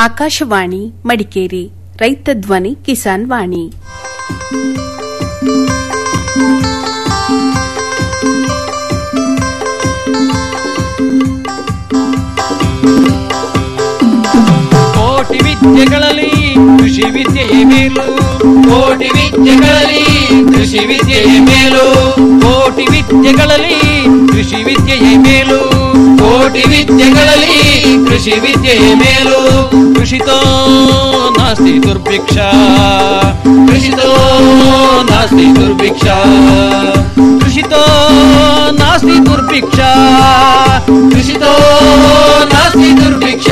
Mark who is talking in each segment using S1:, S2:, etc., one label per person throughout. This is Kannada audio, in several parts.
S1: ಆಕಾಶವಾಣಿ ಮಡಿಕೇರಿ ರೈತ ಧ್ವನಿ ಕಿಸಾನ್ ವಾಣಿ
S2: ಕೋಟಿ ವಿದ್ಯೆಗಳಲ್ಲಿ ಕೃಷಿ ವಿದ್ಯೆಯೇ ಮೇಲು ಕೋಟಿ ವಿದ್ಯೆಗಳಲ್ಲಿ ಕೃಷಿ ವಿದ್ಯೆಯೇ ಮೇಲು ಕೋಟಿ ವಿದ್ಯೆಗಳಲ್ಲಿ ಕೃಷಿ ವಿದ್ಯೆಯೇ ಮೇಲು ಕೋಟಿ ವಿದ್ಯೆಗಳಲ್ಲಿ ಕೃಷಿ ವಿದ್ಯೆಯೇ ಮೇಲು ಕೃಷಿತೋ ನಾಸ್ತಿ ದುರ್ಭಿಕ್ಷ ಕೃಷಿತೋ ನಾಸ್ತಿ ದುರ್ಭಿಕ್ಷ ಕೃಷಿತೋ ನಾಸ್ತಿ ದುರ್ಭಿಕ್ಷ ಕೃಷಿತೋ ನಾಸ್ತಿ ದುರ್ಭಿಕ್ಷ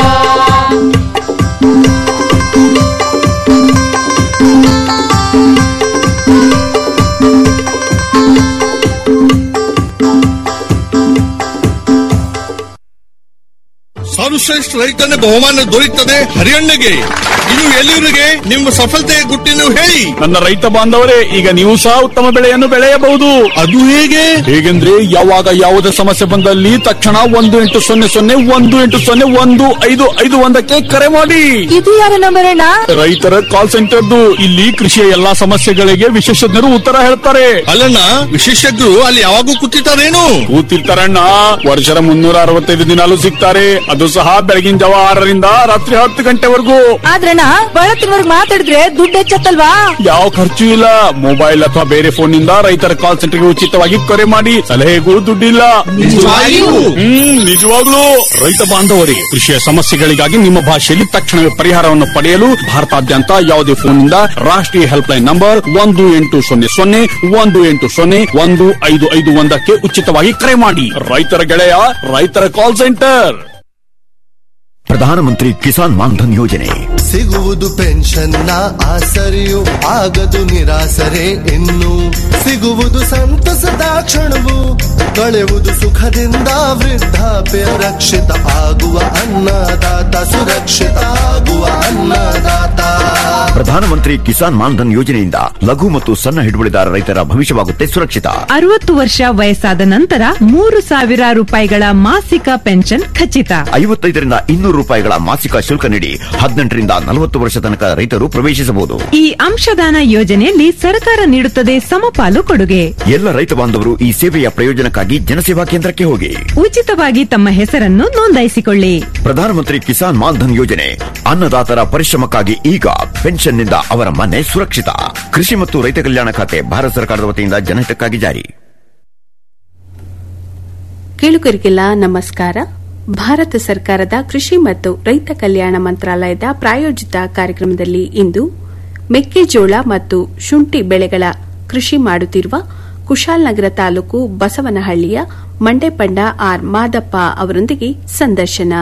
S3: ಸರ್ವಶ್ರೇಷ್ಠ ರೈತನ ಬಹುಮಾನ ದೊರೆಯುತ್ತದೆ ಹರಿಯಣ್ಣಗೆ ಇದು ಎಲ್ಲಿವರಿಗೆ ನಿಮ್ಮ ಸಫಲತೆಯ ಗುಟ್ಟಿನ ಹೇಳಿ
S4: ನನ್ನ ರೈತ ಬಾಂಧವರೇ ಈಗ ನೀವು ಸಹ ಉತ್ತಮ ಬೆಳೆಯನ್ನು ಬೆಳೆಯಬಹುದು
S3: ಅದು ಹೇಗೆ
S4: ಹೇಗೆಂದ್ರೆ ಯಾವಾಗ ಯಾವುದೇ ಸಮಸ್ಯೆ ಬಂದಲ್ಲಿ ತಕ್ಷಣ ಒಂದು ಎಂಟು ಸೊನ್ನೆ ಸೊನ್ನೆ ಒಂದು ಎಂಟು ಸೊನ್ನೆ ಒಂದು ಐದು ಐದು ಒಂದಕ್ಕೆ ಕರೆ ಮಾಡಿ
S5: ಇದು ಯಾರ ನಂಬರ್ ಅಣ್ಣ
S4: ರೈತರ ಕಾಲ್ ಸೆಂಟರ್ದು ಇಲ್ಲಿ ಕೃಷಿಯ ಎಲ್ಲಾ ಸಮಸ್ಯೆಗಳಿಗೆ ವಿಶೇಷಜ್ಞರು ಉತ್ತರ ಹೇಳ್ತಾರೆ
S3: ಅಲ್ಲಣ್ಣ ವಿಶೇಷಜ್ಞರು ಅಲ್ಲಿ ಯಾವಾಗೂ ಕೂತಿರ್ತಾರೇನು
S4: ಕೂತಿರ್ತಾರಣ್ಣ ವರ್ಷದ ಮುನ್ನೂರ ಅರವತ್ತೈದು ದಿನಾಲು ಸಿಗ್ತಾರೆ ಅದು ಸಹ ಬೆಳಗಿನ ಜಾವ ಆರರಿಂದ ರಾತ್ರಿ ಹತ್ತು ಗಂಟೆವರೆಗೂ
S5: ಆದ್ರಣ್ಣ ಬಳತ್ತಿನವರ್ಗ್ ಮಾತಾಡಿದ್ರೆ ದುಡ್ಡು ಹೆಚ್ಚತ್ತಲ್ವಾ
S4: ಯಾವ ಖರ್ಚು ಇಲ್ಲ ಮೊಬೈಲ್ ಅಥವಾ ಬೇರೆ ಫೋನ್ ನಿಂದ ರೈತರ ಕಾಲ್ ಸೆಂಟರ್ಗೆ ಉಚಿತವಾಗಿ ಕರೆ ಮಾಡಿ ಸಲಹೆಗೂ ದುಡ್ಡಿಲ್ಲ
S3: ನಿಜವಾಗಿಯೂ?
S4: ಹ್ಮ್ ನಿಜವಾಗ್ಲೂ ರೈತ ಬಾಂಧವರೇ ಕೃಷಿಯ ಸಮಸ್ಯೆಗಳಿಗಾಗಿ ನಿಮ್ಮ ಭಾಷೆಯಲ್ಲಿ ತಕ್ಷಣವೇ ಪರಿಹಾರವನ್ನು ಪಡೆಯಲು ಭಾರತಾದ್ಯಂತ ಯಾವುದೇ ಫೋನ್ನಿಂದ ರಾಷ್ಟ್ರೀಯ ಹೆಲ್ಪ್ ಲೈನ್ ನಂಬರ್ ಒಂದು ಎಂಟು ಸೊನ್ನೆ ಸೊನ್ನೆ ಒಂದು ಎಂಟು ಸೊನ್ನೆ ಒಂದು ಐದು ಐದು ಒಂದಕ್ಕೆ ಉಚಿತವಾಗಿ ಕರೆ ಮಾಡಿ ರೈತರ ಗೆಳೆಯ ರೈತರ ಕಾಲ್ ಸೆಂಟರ್
S6: ಪ್ರಧಾನಮಂತ್ರಿ ಕಿಸಾನ್ ಮಾನ್ಧನ್ ಯೋಜನೆ
S7: ಸಿಗುವುದು ಪೆನ್ಷನ್ನ ಆಸರೆಯು ಆಗದು ನಿರಾಸರೆ ಇನ್ನು ಸಿಗುವುದು ಸಂತಸದ ಕ್ಷಣವು ಕಳೆಯುವುದು ಸುಖದಿಂದ ವೃದ್ಧಾಪ್ಯ ರಕ್ಷಿತ ಆಗುವ ಅನ್ನದಾತ ಸುರಕ್ಷಿತ ಆಗುವ ಅನ್ನದಾತ
S6: ಪ್ರಧಾನಮಂತ್ರಿ ಕಿಸಾನ್ ಮಾನ್ಧನ್ ಯೋಜನೆಯಿಂದ ಲಘು ಮತ್ತು ಸಣ್ಣ ಹಿಡುವಳಿದಾರ ರೈತರ ಭವಿಷ್ಯವಾಗುತ್ತೆ ಸುರಕ್ಷಿತ
S8: ಅರವತ್ತು ವರ್ಷ ವಯಸ್ಸಾದ ನಂತರ ಮೂರು ಸಾವಿರ ರೂಪಾಯಿಗಳ ಮಾಸಿಕ ಪೆನ್ಷನ್ ಖಚಿತ
S6: ಐವತ್ತೈದರಿಂದ ಇನ್ನೂರು ರೂಪಾಯಿಗಳ ಮಾಸಿಕ ಶುಲ್ಕ ನೀಡಿ ಹದಿನೆಂಟರಿಂದ ನಲವತ್ತು ವರ್ಷ ತನಕ ರೈತರು ಪ್ರವೇಶಿಸಬಹುದು
S8: ಈ ಅಂಶದಾನ ಯೋಜನೆಯಲ್ಲಿ ಸರ್ಕಾರ ನೀಡುತ್ತದೆ ಸಮಪಾಲು ಕೊಡುಗೆ
S6: ಎಲ್ಲ ರೈತ ಬಾಂಧವರು ಈ ಸೇವೆಯ ಪ್ರಯೋಜನಕ್ಕಾಗಿ ಜನಸೇವಾ ಕೇಂದ್ರಕ್ಕೆ ಹೋಗಿ
S8: ಉಚಿತವಾಗಿ ತಮ್ಮ ಹೆಸರನ್ನು ನೋಂದಾಯಿಸಿಕೊಳ್ಳಿ
S6: ಪ್ರಧಾನಮಂತ್ರಿ ಕಿಸಾನ್ ಮಾನ್ಧನ್ ಯೋಜನೆ ಅನ್ನದಾತರ ಪರಿಶ್ರಮಕ್ಕಾಗಿ ಈಗ ಪೆನ್ಷನ್ನಿಂದ ಅವರ ಮನೆ ಸುರಕ್ಷಿತ ಕೃಷಿ ಮತ್ತು ರೈತ ಕಲ್ಯಾಣ ಖಾತೆ ಭಾರತ ಸರ್ಕಾರದ ವತಿಯಿಂದ ಜನಹಿತಕ್ಕಾಗಿ ಜಾರಿ
S1: ಕೇಳುಗರಿಗೆಲ್ಲ ನಮಸ್ಕಾರ ಭಾರತ ಸರ್ಕಾರದ ಕೃಷಿ ಮತ್ತು ರೈತ ಕಲ್ಯಾಣ ಮಂತ್ರಾಲಯದ ಪ್ರಾಯೋಜಿತ ಕಾರ್ಯಕ್ರಮದಲ್ಲಿ ಇಂದು ಮೆಕ್ಕೆಜೋಳ ಮತ್ತು ಶುಂಠಿ ಬೆಳೆಗಳ ಕೃಷಿ ಮಾಡುತ್ತಿರುವ ಕುಶಾಲನಗರ ತಾಲೂಕು ಬಸವನಹಳ್ಳಿಯ ಮಂಡೆಪಂಡ ಆರ್ ಮಾದಪ್ಪ ಅವರೊಂದಿಗೆ ಸಂದರ್ಶನ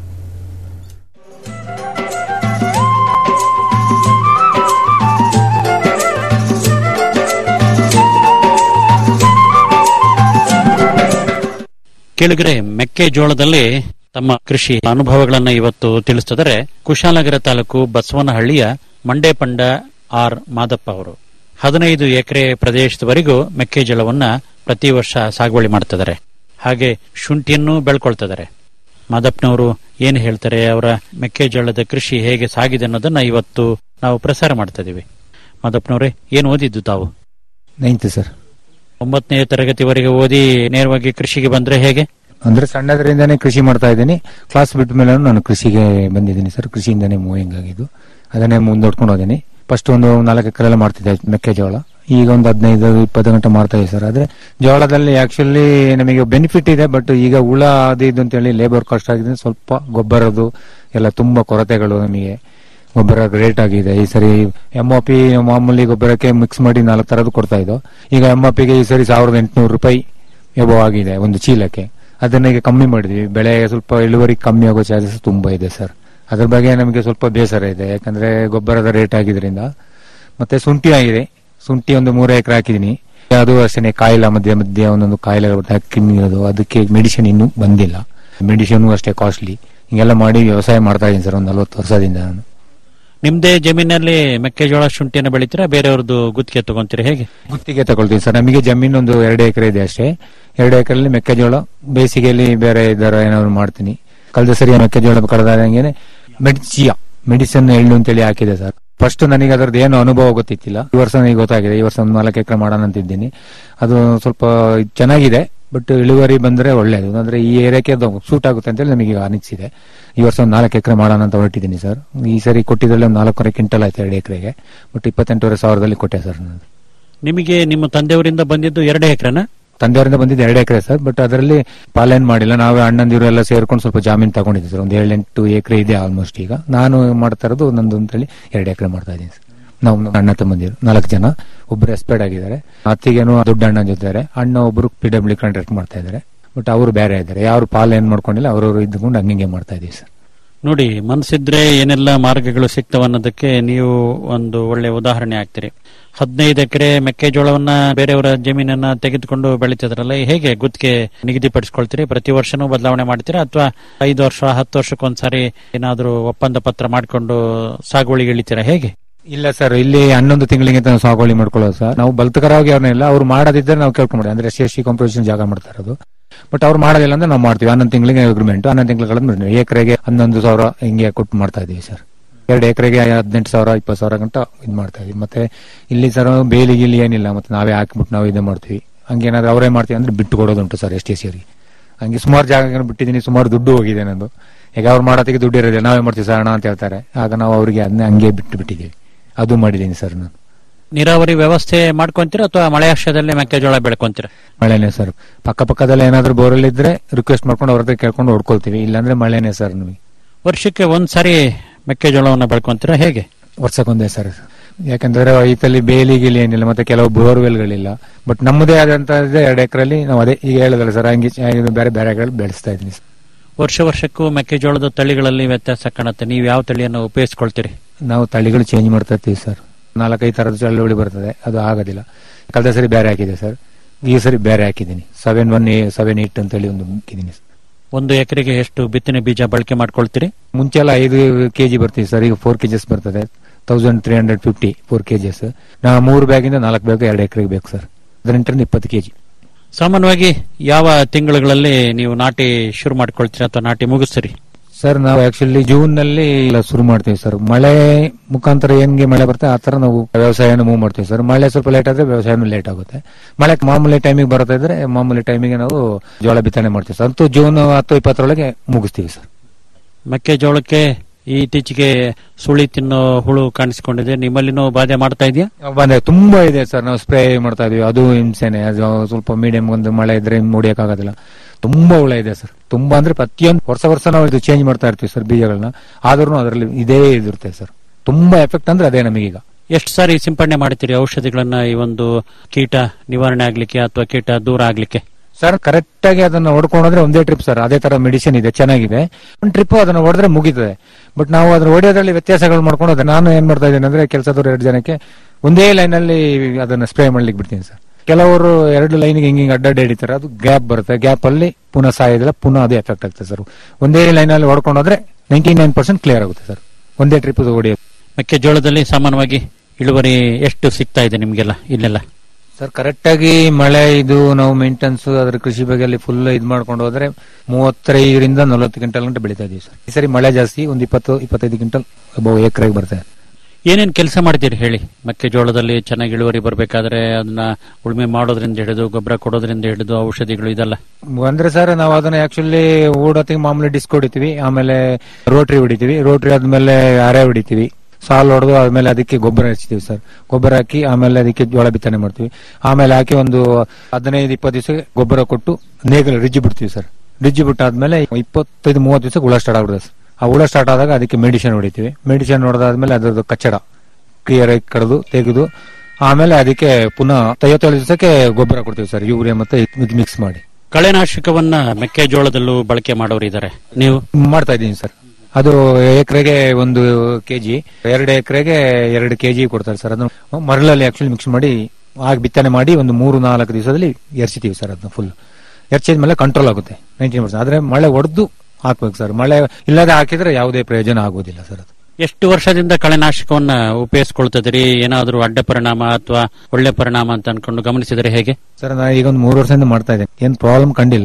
S2: ಕೇಳಿದ್ರೆ ಮೆಕ್ಕೆಜೋಳದಲ್ಲಿ ತಮ್ಮ ಕೃಷಿ ಅನುಭವಗಳನ್ನ ಇವತ್ತು ತಿಳಿಸಿದರೆ ಕುಶಾಲನಗರ ತಾಲೂಕು ಬಸವನಹಳ್ಳಿಯ ಮಂಡೇಪಂಡ ಆರ್ ಮಾದಪ್ಪ ಅವರು ಹದಿನೈದು ಎಕರೆ ಪ್ರದೇಶದವರೆಗೂ ಮೆಕ್ಕೆಜೋಳವನ್ನ ಪ್ರತಿ ವರ್ಷ ಸಾಗುವಳಿ ಮಾಡ್ತಿದ್ದಾರೆ ಹಾಗೆ ಶುಂಠಿಯನ್ನು ಬೆಳ್ಕೊಳ್ತಿದ್ದಾರೆ ಮಾದಪ್ಪನವರು ಏನು ಹೇಳ್ತಾರೆ ಅವರ ಮೆಕ್ಕೆಜೋಳದ ಕೃಷಿ ಹೇಗೆ ಸಾಗಿದೆ ಅನ್ನೋದನ್ನ ಇವತ್ತು ನಾವು ಪ್ರಸಾರ ಮಾಡ್ತಾ ಇದೀವಿ ಮಾದಪ್ಪನವರೇ ಏನು ಓದಿದ್ದು ತಾವು
S9: ನೈನ್ತ್ ಸರ್
S2: ಒಂಬತ್ತನೇ ತರಗತಿವರೆಗೆ ಓದಿ ನೇರವಾಗಿ ಕೃಷಿಗೆ ಬಂದ್ರೆ ಹೇಗೆ
S9: ಅಂದ್ರೆ ಸಣ್ಣದರಿಂದಾನೇ ಕೃಷಿ ಮಾಡ್ತಾ ಇದ್ದೀನಿ ಕ್ಲಾಸ್ ಬಿಟ್ಟ ಮೇಲೆ ನಾನು ಕೃಷಿಗೆ ಬಂದಿದ್ದೀನಿ ಸರ್ ಕೃಷಿಯಿಂದಾನೇ ಮೂವಿಂಗ್ ಆಗಿದ್ದು ಅದನ್ನೇ ಮುಂದೋಡ್ಕೊಂಡು ಹೋದ್ದೀನಿ ಫಸ್ಟ್ ಒಂದು ನಾಲ್ಕು ಎಕರೆ ಮಾಡ್ತಿದ್ದೆ ಮೆಕ್ಕೆಜೋಳ ಈಗ ಒಂದು ಹದಿನೈದು ಇಪ್ಪತ್ತು ಗಂಟೆ ಮಾಡ್ತಾ ಇದ್ದೀವಿ ಸರ್ ಆದ್ರೆ ಜೋಳದಲ್ಲಿ ಆಕ್ಚುಲಿ ನಮಗೆ ಬೆನಿಫಿಟ್ ಇದೆ ಬಟ್ ಈಗ ಹುಳ ಅದು ಇದು ಅಂತೇಳಿ ಲೇಬರ್ ಕಾಸ್ಟ್ ಆಗಿದೆ ಸ್ವಲ್ಪ ಗೊಬ್ಬರದ್ದು ಎಲ್ಲ ತುಂಬಾ ಕೊರತೆಗಳು ನಮಗೆ ಗೊಬ್ಬರ ರೇಟ್ ಆಗಿದೆ ಈ ಸರಿ ಎಂ ಒ ಪಿ ಮಾಮೂಲಿ ಗೊಬ್ಬರಕ್ಕೆ ಮಿಕ್ಸ್ ಮಾಡಿ ನಾಲ್ಕು ತರದ್ದು ಕೊಡ್ತಾ ಇದ್ದೋ ಈಗ ಎಂ ಒ ಪಿಗೆ ಈ ಸರಿ ಸಾವಿರದ ಎಂಟುನೂರು ರೂಪಾಯಿ ಎಬೋ ಆಗಿದೆ ಒಂದು ಚೀಲಕ್ಕೆ ಅದನ್ನ ಈಗ ಕಮ್ಮಿ ಮಾಡಿದ್ವಿ ಬೆಳೆ ಸ್ವಲ್ಪ ಇಳುವರಿ ಕಮ್ಮಿ ಆಗೋ ಚಾನ್ಸಸ್ ತುಂಬಾ ಇದೆ ಸರ್ ಅದ್ರ ಬಗ್ಗೆ ನಮಗೆ ಸ್ವಲ್ಪ ಬೇಸರ ಇದೆ ಯಾಕಂದ್ರೆ ಗೊಬ್ಬರದ ರೇಟ್ ಆಗಿದ್ರಿಂದ ಮತ್ತೆ ಶುಂಠಿ ಆಗಿದೆ ಶುಂಠಿ ಒಂದು ಮೂರು ಎಕರೆ ಹಾಕಿದೀನಿ ಅದು ಅಷ್ಟೇ ಕಾಯಿಲೆ ಮಧ್ಯೆ ಮಧ್ಯೆ ಒಂದೊಂದು ಕಾಯಿಲೆ ಹಾಕಿರೋದು ಅದಕ್ಕೆ ಮೆಡಿಸಿನ್ ಇನ್ನೂ ಬಂದಿಲ್ಲ ಮೆಡಿಸಿನ್ ಅಷ್ಟೇ ಕಾಸ್ಟ್ಲಿ ಹಿಂಗೆಲ್ಲ ಮಾಡಿ ವ್ಯವಸಾಯ ಮಾಡ್ತಾ ಇದ್ದೀನಿ ಸರ್ ಒಂದು ನಲ್ವತ್ತು ವರ್ಷದಿಂದ ನಾನು
S2: ನಿಮ್ದೇ ಜಮೀನಲ್ಲಿ ಮೆಕ್ಕೆಜೋಳ ಶುಂಠಿಯನ್ನು ಬೆಳಿತೀರಾ ಬೇರೆಯವ್ರದ್ದು ಗುತ್ತಿಗೆ ತಗೊಂತೀರಾ ಹೇಗೆ
S9: ಗುತ್ತಿಗೆ ತಗೊಳ್ತೀನಿ ಸರ್ ನಮಗೆ ಜಮೀನು ಒಂದು ಎರಡು ಎಕರೆ ಇದೆ ಅಷ್ಟೇ ಎರಡು ಎಕರೆಯಲ್ಲಿ ಮೆಕ್ಕೆಜೋಳ ಬೇಸಿಗೆಯಲ್ಲಿ ಬೇರೆ ದರ ಏನಾದ್ರು ಮಾಡ್ತೀನಿ ಕಳೆದ ಸರಿ ಮೆಕ್ಕೆಜೋಳ ಕಳೆದಂಗೆ ಮೆಡಿಸಿಯಾ ಮೆಡಿಸಿನ್ ಎಳ್ಳು ಅಂತೇಳಿ ಹಾಕಿದೆ ಸರ್ ಫಸ್ಟ್ ನನಗೆ ಅದರದ್ದು ಏನು ಅನುಭವ ಗೊತ್ತಿತ್ತಿಲ್ಲ ಈ ವರ್ಷ ನನಗೆ ಗೊತ್ತಾಗಿದೆ ಈ ವರ್ಷ ಒಂದು ನಾಲ್ಕು ಎಕರೆ ಮಾಡೋಣ ಅಂತಿದ್ದೀನಿ ಅದು ಸ್ವಲ್ಪ ಚೆನ್ನಾಗಿದೆ ಬಟ್ ಇಳುವರಿ ಬಂದ್ರೆ ಒಳ್ಳೇದು ಅಂದ್ರೆ ಈ ಏರಿಯಾಕ್ಕೆ ಅದು ಸೂಟ್ ಆಗುತ್ತೆ ಅಂತೇಳಿ ನನಗೆ ಅನಿಸಿದೆ ಈ ವರ್ಷ ಒಂದು ನಾಲ್ಕು ಎಕರೆ ಮಾಡೋಣ ಅಂತ ಹೊರಟಿದ್ದೀನಿ ಸರ್ ಈ ಸರಿ ಕೊಟ್ಟಿದ್ರಲ್ಲಿ ಒಂದು ನಾಲ್ಕೂವರೆ ಕ್ವಿಂಟಲ್ ಆಯ್ತು ಎರಡು ಎಕರೆಗೆ ಬಟ್ ಇಪ್ಪತ್ತೆಂಟೂವರೆ ಸಾವಿರದಲ್ಲಿ ಕೊಟ್ಟೆ ಸರ್ ನಾನು
S2: ನಿಮಗೆ ನಿಮ್ಮ ತಂದೆಯವರಿಂದ ಬಂದಿದ್ದು ಎರಡೇ ಎಕರೆನ
S9: ತಂದೆಯವರಿಂದ ಬಂದಿದ್ದು ಎರಡು ಎಕರೆ ಸರ್ ಬಟ್ ಅದರಲ್ಲಿ ಪಾಲೇನ್ ಮಾಡಿಲ್ಲ ನಾವೇ ಅಣ್ಣಂದಿರು ಎಲ್ಲ ಸೇರ್ಕೊಂಡು ಸ್ವಲ್ಪ ಜಾಮೀನು ತಗೊಂಡಿದ್ವಿ ಸರ್ ಒಂದು ಏಳೆಂಟು ಎಕರೆ ಇದೆ ಆಲ್ಮೋಸ್ಟ್ ಈಗ ನಾನು ಮಾಡ್ತಾ ಇರೋದು ನಂದು ಅಂತೇಳಿ ಎರಡು ಎಕರೆ ಮಾಡ್ತಾ ಇದ್ದೀನಿ ಸರ್ ನಾವು ಅಣ್ಣ ತಮ್ಮಂದಿರು ನಾಲ್ಕು ಜನ ಒಬ್ರು ಎಕ್ಸ್ಪೈರ್ಡ್ ಆಗಿದ್ದಾರೆ ಅತ್ತಿಗೇನು ದೊಡ್ಡ ಅಣ್ಣ ಜೊತೆ ಅಣ್ಣ ಒಬ್ರು ಪಿ ಡಬ್ಲ್ಯೂ ಕಾಂಟ್ರಾಕ್ಟ್ ಮಾಡ್ತಾ ಇದ್ದಾರೆ ಬಟ್ ಅವರು ಬೇರೆ ಇದ್ದಾರೆ ಯಾರು ಪಾಲ್ ಏನ್ ಮಾಡ್ಕೊಂಡಿಲ್ಲ ಅವ್ರವ್ರು ಇದ್ಕೊಂಡು ಹಂಗೆ ಮಾಡ್ತಾ ಇದೀವಿ ಸರ್
S2: ನೋಡಿ ಮನಸ್ಸಿದ್ರೆ ಏನೆಲ್ಲ ಮಾರ್ಗಗಳು ಸಿಗ್ತವೆ ಅನ್ನೋದಕ್ಕೆ ನೀವು ಒಂದು ಒಳ್ಳೆ ಉದಾಹರಣೆ ಆಗ್ತೀರಿ ಹದಿನೈದು ಎಕರೆ ಮೆಕ್ಕೆಜೋಳವನ್ನ ಬೇರೆಯವರ ಜಮೀನನ್ನ ತೆಗೆದುಕೊಂಡು ಬೆಳೀತಿದ್ರಲ್ಲ ಹೇಗೆ ಗುತ್ತಿಗೆ ನಿಗದಿಪಡಿಸ್ಕೊಳ್ತೀರಿ ಪ್ರತಿ ವರ್ಷನೂ ಬದಲಾವಣೆ ಮಾಡ್ತೀರಾ ಅಥವಾ ಐದು ವರ್ಷ ಹತ್ತು ವರ್ಷಕ್ಕೊಂದ್ಸಾರಿ ಏನಾದರೂ ಒಪ್ಪಂದ ಪತ್ರ ಮಾಡಿಕೊಂಡು ಸಾಗುವಳಿಗೆ ಇಳಿತೀರಾ ಹೇಗೆ
S9: ಇಲ್ಲ ಸರ್ ಇಲ್ಲಿ ಹನ್ನೊಂದು ತಿಂಗಳಿಗೆ ಅಂತ ನಾವು ಸಾಗುವಳಿ ಮಾಡ್ಕೊಳ್ಳೋದು ಸರ್ ನಾವು ಬಲ್ತಕರವಾಗಿ ಅವ್ರನ್ನೆಲ್ಲ ಅವ್ರು ಮಾಡೋದಿದ್ರೆ ನಾವು ಕೇಳ್ಕೊಂಡ್ಬಿಡಿ ಅಂದ್ರೆ ಎಸ್ ಸಿ ಕಾಂಪಿಟೇಷನ್ ಜಾಗ ಮಾಡ್ತಾ ಇರೋದು ಬಟ್ ಅವ್ರು ಮಾಡೋದಿಲ್ಲ ಅಂದ್ರೆ ನಾವು ಮಾಡ್ತೀವಿ ಹನ್ನೊಂದು ತಿಂಗಳಿಗೆ ಅಗ್ರಿಮೆಂಟ್ ಹನ್ನೊಂದು ತಿಂಗಳ ಎಕರೆಗೆ ಹನ್ನೊಂದು ಸಾವಿರ ಹಿಂಗೆ ಕೊಟ್ಟು ಮಾಡ್ತಾ ಇದೀವಿ ಸರ್ ಎರಡು ಎಕರೆಗೆ ಹದಿನೆಂಟು ಸಾವಿರ ಇಪ್ಪತ್ತು ಸಾವಿರ ಗಂಟ ಇದು ಮಾಡ್ತಾ ಇದೀವಿ ಮತ್ತೆ ಇಲ್ಲಿ ಸರ್ ಬೇಲಿ ಗೀಲಿ ಏನಿಲ್ಲ ಮತ್ತೆ ನಾವೇ ಹಾಕ್ಬಿಟ್ಟು ನಾವು ಇದು ಮಾಡ್ತೀವಿ ಹಂಗೇನಾದ್ರೂ ಅವರೇ ಮಾಡ್ತೀವಿ ಅಂದ್ರೆ ಬಿಟ್ಟು ಕೊಡೋದುಂಟು ಸರ್ ಎಸ್ ಟಿ ಸಿಯವರಿಗೆ ಹಂಗೆ ಸುಮಾರು ಜಾಗ ಬಿಟ್ಟಿದ್ದೀನಿ ಸುಮಾರು ದುಡ್ಡು ಹೋಗಿದೆ ನಂದು ಈಗ ಅವ್ರು ಮಾಡೋದಕ್ಕೆ ದುಡ್ಡು ಇರೋದಿಲ್ಲ ನಾವೇ ಮಾಡ್ತೀವಿ ಸರ್ ಅಣ್ಣ ಅಂತ ಹೇಳ್ತಾರೆ ಆಗ ನಾವು ಅವರಿಗೆ ಅದನ್ನೇ ಹಂಗೆ ಬಿಟ್ಟು ಬಿಟ್ಟಿದ್ದೀವಿ ಅದು ಮಾಡಿದ್ದೀನಿ ಸರ್ ನಾನು
S2: ನೀರಾವರಿ ವ್ಯವಸ್ಥೆ ಮಾಡ್ಕೊಂತೀರಾ ಅಥವಾ ಮಳೆ ಆಶ್ರಯದಲ್ಲೇ ಮೆಕ್ಕೆಜೋಳ ಬೆಳ್ಕೊಂತೀರಾ
S9: ಮಳೆನೇ ಸರ್ ಪಕ್ಕ ಪಕ್ಕದಲ್ಲಿ ಏನಾದ್ರೂ ಬೋರಲ್ಲಿ ಇದ್ರೆ ರಿಕ್ವೆಸ್ಟ್ ಮಾಡ್ಕೊಂಡು ಅವ್ರ ಹತ್ರ ಕೇಳ್ಕೊಂಡು ಹೊಡ್ಕೊಳ್ತೀವಿ ಇಲ್ಲಾಂದ್ರೆ ಮಳೆನೇ ಸರ್ ನಮಗೆ
S2: ವರ್ಷಕ್ಕೆ ಒಂದ್ಸಾರಿ ಮೆಕ್ಕೆಜೋಳವನ್ನ ಬೆಳ್ಕೊಂತೀರಾ ಹೇಗೆ
S9: ವರ್ಷಕ್ಕೊಂದೇ ಸರ್ ಯಾಕಂದ್ರೆ ಈತಲ್ಲಿ ಬೇಲಿ ಗೀಲಿ ಏನಿಲ್ಲ ಮತ್ತೆ ಕೆಲವು ಬೋರ್ವೆಲ್ಗಳಿಲ್ಲ ಬಟ್ ನಮ್ಮದೇ ಆದಂತ ಎರಡು ಎಕರೆಲ್ಲಿ ನಾವು ಅದೇ ಈಗ ಹೇಳದಲ್ಲ ಸರ್ ಹಂಗೆ ಇದು ಬೇರೆ ಬೇರೆ ಬೆಳೆಸ್ತಾ ಇದ್ದೀನಿ ಸರ್.
S2: ವರ್ಷ ವರ್ಷಕ್ಕೂ ಮೆಕ್ಕೆಜೋಳದ ತಳಿಗಳಲ್ಲಿ ವ್ಯತ್ಯಾಸ ಕಾಣುತ್ತೆ ನೀವು ಯಾವ ತಳಿಯನ್ನು ಉಪಯೋಗಿಸ್ಕೊಳ್ತೀರಿ
S9: ನಾವು ತಳಿಗಳು ಚೇಂಜ್ ಮಾಡ್ತಾ ಇರ್ತೀವಿ ಸರ್ ನಾಲ್ಕೈದು ತರದ ಚಳುವಳಿ ಬರ್ತದೆ ಅದು ಆಗೋದಿಲ್ಲ ಕಳೆದ ಸರಿ ಬೇರೆ ಹಾಕಿದೆ ಸರ್ ಈ ಸರಿ ಬೇರೆ ಹಾಕಿದ್ದೀನಿ ಸೆವೆನ್ ಒನ್ ಸೆವೆನ್ ಏಟ್ ಅಂತೇಳಿ ಒಂದು ಹಾಕಿದ್ದೀನಿ ಸರ್
S2: ಒಂದು ಎಕರೆಗೆ ಎಷ್ಟು ಬಿತ್ತನೆ ಬೀಜ ಬಳಕೆ ಮಾಡ್ಕೊಳ್ತೀರಿ
S9: ಮುಂಚೆ ಎಲ್ಲ ಐದು ಕೆಜಿ ಬರ್ತೀವಿ ಸರ್ ಈಗ ಫೋರ್ ಕೆಜಿಸ್ ಬರ್ತದೆ thousand three hundred fifty four KGs ನಾ ಮೂರು ಬ್ಯಾಗಿಂದ ನಾಲ್ಕು ಬ್ಯಾಗ್ ಎರಡು ಎಕರೆಗೆ ಬೇಕು ಸರ್ ಹದಿನೆಂಟರಿಂದ ಇಪ್ಪತ್ತು ಕೆಜಿ
S2: ಸಾಮಾನ್ಯವಾಗಿ ಯಾವ ತಿಂಗಳುಗಳಲ್ಲಿ ನೀವು ನಾಟಿ ಶುರು ಮಾಡ್ಕೊಳ್ತೀರಾ ಅಥವಾ ನಾಟಿ ಮುಗಿಸ್ತೀರಿ
S9: ಸರ್ ನಾವು ಆಕ್ಚುಲಿ ಜೂನ್ ನಲ್ಲಿ ಎಲ್ಲ ಶುರು ಮಾಡ್ತೀವಿ ಸರ್ ಮಳೆ ಮುಖಾಂತರ ಹೆಂಗೆ ಮಳೆ ಬರುತ್ತೆ ಆ ತರ ನಾವು ವ್ಯವಸಾಯನ ಮೂವ್ ಮಾಡ್ತೀವಿ ಸರ್ ಮಳೆ ಸ್ವಲ್ಪ ಲೇಟ್ ಆದ್ರೆ ವ್ಯವಸಾಯನೂ ಲೇಟ್ ಆಗುತ್ತೆ ಮಳೆ ಮಾಮೂಲಿ ಟೈಮಿಗೆ ಬರ್ತಾ ಇದ್ರೆ ಮಾಮೂಲಿ ಟೈಮಿಗೆ ನಾವು ಜೋಳ ಬಿತ್ತನೆ ಮಾಡ್ತೀವಿ ಸರ್ ಅಂತೂ ಜೂನ್ ಹತ್ತು ಇಪ್ಪತ್ತರೊಳಗೆ ಮುಗಿಸ್ತೀವಿ ಸರ್
S2: ಮೆಕ್ಕೆಜೋಳಕ್ಕೆ ಇತ್ತೀಚೆಗೆ ಸುಳಿ ತಿನ್ನೋ ಹುಳು ಕಾಣಿಸಿಕೊಂಡಿದೆ ನಿಮ್ಮಲ್ಲಿನೂ ಬಾಧೆ ಮಾಡ್ತಾ ಇದೆಯಾ
S9: ಬಂದೆ ತುಂಬಾ ಇದೆ ಸರ್ ನಾವು ಸ್ಪ್ರೇ ಮಾಡ್ತಾ ಇದೀವಿ ಅದು ಹಿಂಸೆನೆ ಅದು ಸ್ವಲ್ಪ ಮೀಡಿಯಂ ಒಂದು ಮಳೆ ಇದ್ರೆ ಆಗೋದಿಲ್ಲ ತುಂಬಾ ಹುಳ ಇದೆ ಸರ್ ತುಂಬಾ ಅಂದ್ರೆ ಪ್ರತಿಯೊಂದು ವರ್ಷ ವರ್ಷ ನಾವು ಇದು ಚೇಂಜ್ ಮಾಡ್ತಾ ಇರ್ತೀವಿ ಸರ್ ಬೀಜಗಳನ್ನ ಆದ್ರೂ ಅದರಲ್ಲಿ ಇದೇ ಇದಿರುತ್ತೆ ಸರ್ ತುಂಬಾ ಎಫೆಕ್ಟ್ ಅಂದ್ರೆ ಅದೇ ನಮಗೀಗ
S2: ಎಷ್ಟು ಸಾರಿ ಸಿಂಪಡಣೆ ಮಾಡ್ತೀರಿ ಔಷಧಿಗಳನ್ನ ಈ ಒಂದು ಕೀಟ ನಿವಾರಣೆ ಆಗ್ಲಿಕ್ಕೆ ಅಥವಾ ಕೀಟ ದೂರ ಆಗ್ಲಿಕ್ಕೆ
S9: ಸರ್ ಕರೆಕ್ಟ್ ಆಗಿ ಅದನ್ನ ಹೊಡ್ಕೊಂಡ್ರೆ ಒಂದೇ ಟ್ರಿಪ್ ಸರ್ ಅದೇ ತರ ಮೆಡಿಸಿನ್ ಇದೆ ಚೆನ್ನಾಗಿದೆ ಒಂದು ಟ್ರಿಪ್ ಅದನ್ನ ಹೊಡೆದ್ರೆ ಮುಗಿತದೆ ಬಟ್ ನಾವು ಅದನ್ನ ಹೊಡೆಯೋದ್ರಲ್ಲಿ ವ್ಯತ್ಯಾಸಗಳು ಮಾಡ್ಕೊಂಡು ಅದೇ ನಾನು ಏನ್ ಮಾಡ್ತಾ ಇದ್ದೀನಿ ಅಂದ್ರೆ ಕೆಲಸದವ್ರು ಎರಡು ಜನಕ್ಕೆ ಒಂದೇ ಲೈನ್ ಅಲ್ಲಿ ಅದನ್ನ ಸ್ಪ್ರೇ ಮಾಡ್ಲಿಕ್ಕೆ ಬಿಡ್ತೀನಿ ಸರ್ ಕೆಲವರು ಎರಡು ಲೈನ್ಗೆ ಹಿಂಗೆ ಹಿಂಗೆ ಅಡ್ಡಡ್ಡ ಹಿಡಿತಾರೆ ಅದು ಗ್ಯಾಪ್ ಬರುತ್ತೆ ಗ್ಯಾಪ್ ಅಲ್ಲಿ ಪುನಃ ಸಾಯೋದಿಲ್ಲ ಪುನಃ ಅದೇ ಎಫೆಕ್ಟ್ ಆಗ್ತದೆ ಸರ್ ಒಂದೇ ಲೈನ್ ಅಲ್ಲಿ ಹೊಡ್ಕೊಂಡೋದ್ರೆ ನೈಂಟಿ ನೈನ್ ಪರ್ಸೆಂಟ್ ಕ್ಲಿಯರ್ ಆಗುತ್ತೆ ಸರ್ ಒಂದೇ ಟ್ರಿಪ್ ಹೊಡೆಯೋದು
S2: ಮೆಕ್ಕೆಜೋಳದಲ್ಲಿ ಸಾಮಾನ್ಯವಾಗಿ ಇಳುವರಿ ಎಷ್ಟು ಸಿಗ್ತಾ ಇದೆ ನಿಮ್ಗೆಲ್ಲ ಇಲ್ಲೆಲ್ಲ
S9: ಸರ್ ಕರೆಕ್ಟ್ ಆಗಿ ಮಳೆ ಇದು ನಾವು ಮೇಂಟೆನ್ಸ್ ಅದ್ರ ಕೃಷಿ ಬಗ್ಗೆ ಅಲ್ಲಿ ಫುಲ್ ಇದ್ ಮಾಡ್ಕೊಂಡು ಹೋದ್ರೆ ಮೂವತ್ತೈದರಿಂದ ನಲವತ್ತು ಕ್ವಿಂಟಲ್ ಗಂಟೆ ಬೆಳೀತಾ ಇದೀವಿ ಸರ್ ಈ ಸರಿ ಮಳೆ ಜಾಸ್ತಿ ಒಂದ್ ಇಪ್ಪತ್ತು ಇಪ್ಪತ್ತೈದು ಕ್ವಿಂಟಲ್ ಒಬ್ಬ ಎಕರೆಗೆ ಬರ್ತದೆ
S2: ಏನೇನ್ ಕೆಲಸ ಮಾಡ್ತೀರಿ ಹೇಳಿ ಮೆಕ್ಕೆಜೋಳದಲ್ಲಿ ಚೆನ್ನಾಗಿ ಇಳುವರಿ ಬರಬೇಕಾದ್ರೆ ಅದನ್ನ ಉಳುಮೆ ಮಾಡೋದ್ರಿಂದ ಹಿಡಿದು ಗೊಬ್ಬರ ಕೊಡೋದ್ರಿಂದ ಹಿಡಿದು ಔಷಧಿಗಳು ಇದೆಲ್ಲ
S9: ಅಂದ್ರೆ ಸರ್ ನಾವು ಅದನ್ನ ಆಕ್ಚುಲಿ ಊಡತ್ತಿಗೆ ಮಾಮೂಲಿ ಡಿಸ್ಕ್ ಹೊಡಿತೀವಿ ಆಮೇಲೆ ರೋಟ್ರಿ ಹೊಡಿತೀವಿ ರೋಟ್ರಿ ಆದ್ಮೇಲೆ ಅರೆ ಹೊಡಿತೀವಿ ಸಾಲ್ ಹೊಡೆದು ಆದ್ಮೇಲೆ ಅದಕ್ಕೆ ಗೊಬ್ಬರ ಹಚ್ತೀವಿ ಸರ್ ಗೊಬ್ಬರ ಹಾಕಿ ಆಮೇಲೆ ಅದಕ್ಕೆ ಜೋಳ ಬಿತ್ತನೆ ಮಾಡ್ತೀವಿ ಆಮೇಲೆ ಹಾಕಿ ಒಂದು ಹದಿನೈದು ಇಪ್ಪತ್ತು ದಿವಸ ಗೊಬ್ಬರ ಕೊಟ್ಟು ನೇಗಲು ರಿಜ್ಜಿ ಬಿಡ್ತೀವಿ ಸರ್ ರಿಜ್ಜಿ ಬಿಟ್ಟಾದ್ಮೇಲೆ ಇಪ್ಪತ್ತೈದು ಮೂವತ್ತು ದಿವಸ ಹುಳ ಸ್ಟಾರ್ಟ್ ಆಗ್ಬಿಡುತ್ತೆ ಸರ್ ಆ ಹುಳ ಸ್ಟಾರ್ಟ್ ಆದಾಗ ಅದಕ್ಕೆ ಮೆಡಿಸಿನ್ ಹೊಡಿತೀವಿ ಮೆಡಿಸಿನ್ ಹೊಡೆದಾದ್ಮೇಲೆ ಅದ್ರದ್ದು ಕಚ್ಚಡ ಕ್ಲಿಯರ್ ಆಗಿ ಕಡ್ದು ತೆಗೆದು ಆಮೇಲೆ ಅದಕ್ಕೆ ಪುನಃ ಐವತ್ತೇಳು ದಿವಸಕ್ಕೆ ಗೊಬ್ಬರ ಕೊಡ್ತೀವಿ ಸರ್ ಯೂರಿಯಾ ಮತ್ತೆ ಇದು ಮಿಕ್ಸ್ ಮಾಡಿ
S2: ಕಳೆನಾಶಕವನ್ನ ಮೆಕ್ಕೆಜೋಳದಲ್ಲೂ ಬಳಕೆ ಮಾಡೋರು ಇದ್ದಾರೆ ನೀವು
S9: ಮಾಡ್ತಾ ಇದ್ದೀನಿ ಸರ್ ಅದು ಎಕರೆಗೆ ಒಂದು ಕೆಜಿ ಎರಡು ಎಕರೆಗೆ ಎರಡು ಕೆಜಿ ಕೊಡ್ತಾರೆ ಸರ್ ಅದನ್ನು ಮರಳಲ್ಲಿ ಆಕ್ಚುಲಿ ಮಿಕ್ಸ್ ಮಾಡಿ ಆಗ ಬಿತ್ತನೆ ಮಾಡಿ ಒಂದು ಮೂರು ನಾಲ್ಕು ದಿವಸದಲ್ಲಿ ಎರ್ಸಿತೀವಿ ಸರ್ ಅದನ್ನ ಫುಲ್ ಎರ್ಚಿದ ಮೇಲೆ ಕಂಟ್ರೋಲ್ ಆಗುತ್ತೆ ನೈಂಟೀನ್ ಪರ್ಸೆಂಟ್ ಆದ್ರೆ ಮಳೆ ಹೊಡೆದು ಹಾಕ್ಬೇಕು ಸರ್ ಮಳೆ ಇಲ್ಲದೆ ಹಾಕಿದ್ರೆ ಯಾವುದೇ ಪ್ರಯೋಜನ ಆಗೋದಿಲ್ಲ ಸರ್ ಅದು
S2: ಎಷ್ಟು ವರ್ಷದಿಂದ ಕಳೆನಾಶಕವನ್ನ ಉಪಯೋಗಿಸ್ಕೊಳ್ತಿದ್ರಿ ಏನಾದ್ರೂ ಅಡ್ಡ ಪರಿಣಾಮ ಅಥವಾ ಒಳ್ಳೆ ಪರಿಣಾಮ ಅಂತ ಅನ್ಕೊಂಡು ಗಮನಿಸಿದರೆ ಹೇಗೆ
S9: ಸರ್ ನಾ ಈಗ ಒಂದು ಮೂರು ವರ್ಷದಿಂದ ಮಾಡ್ತಾ ಇದ್ದೇನೆ ಏನ್ ಪ್ರಾಬ್ಲಮ್ ಕಂಡಿಲ್ಲ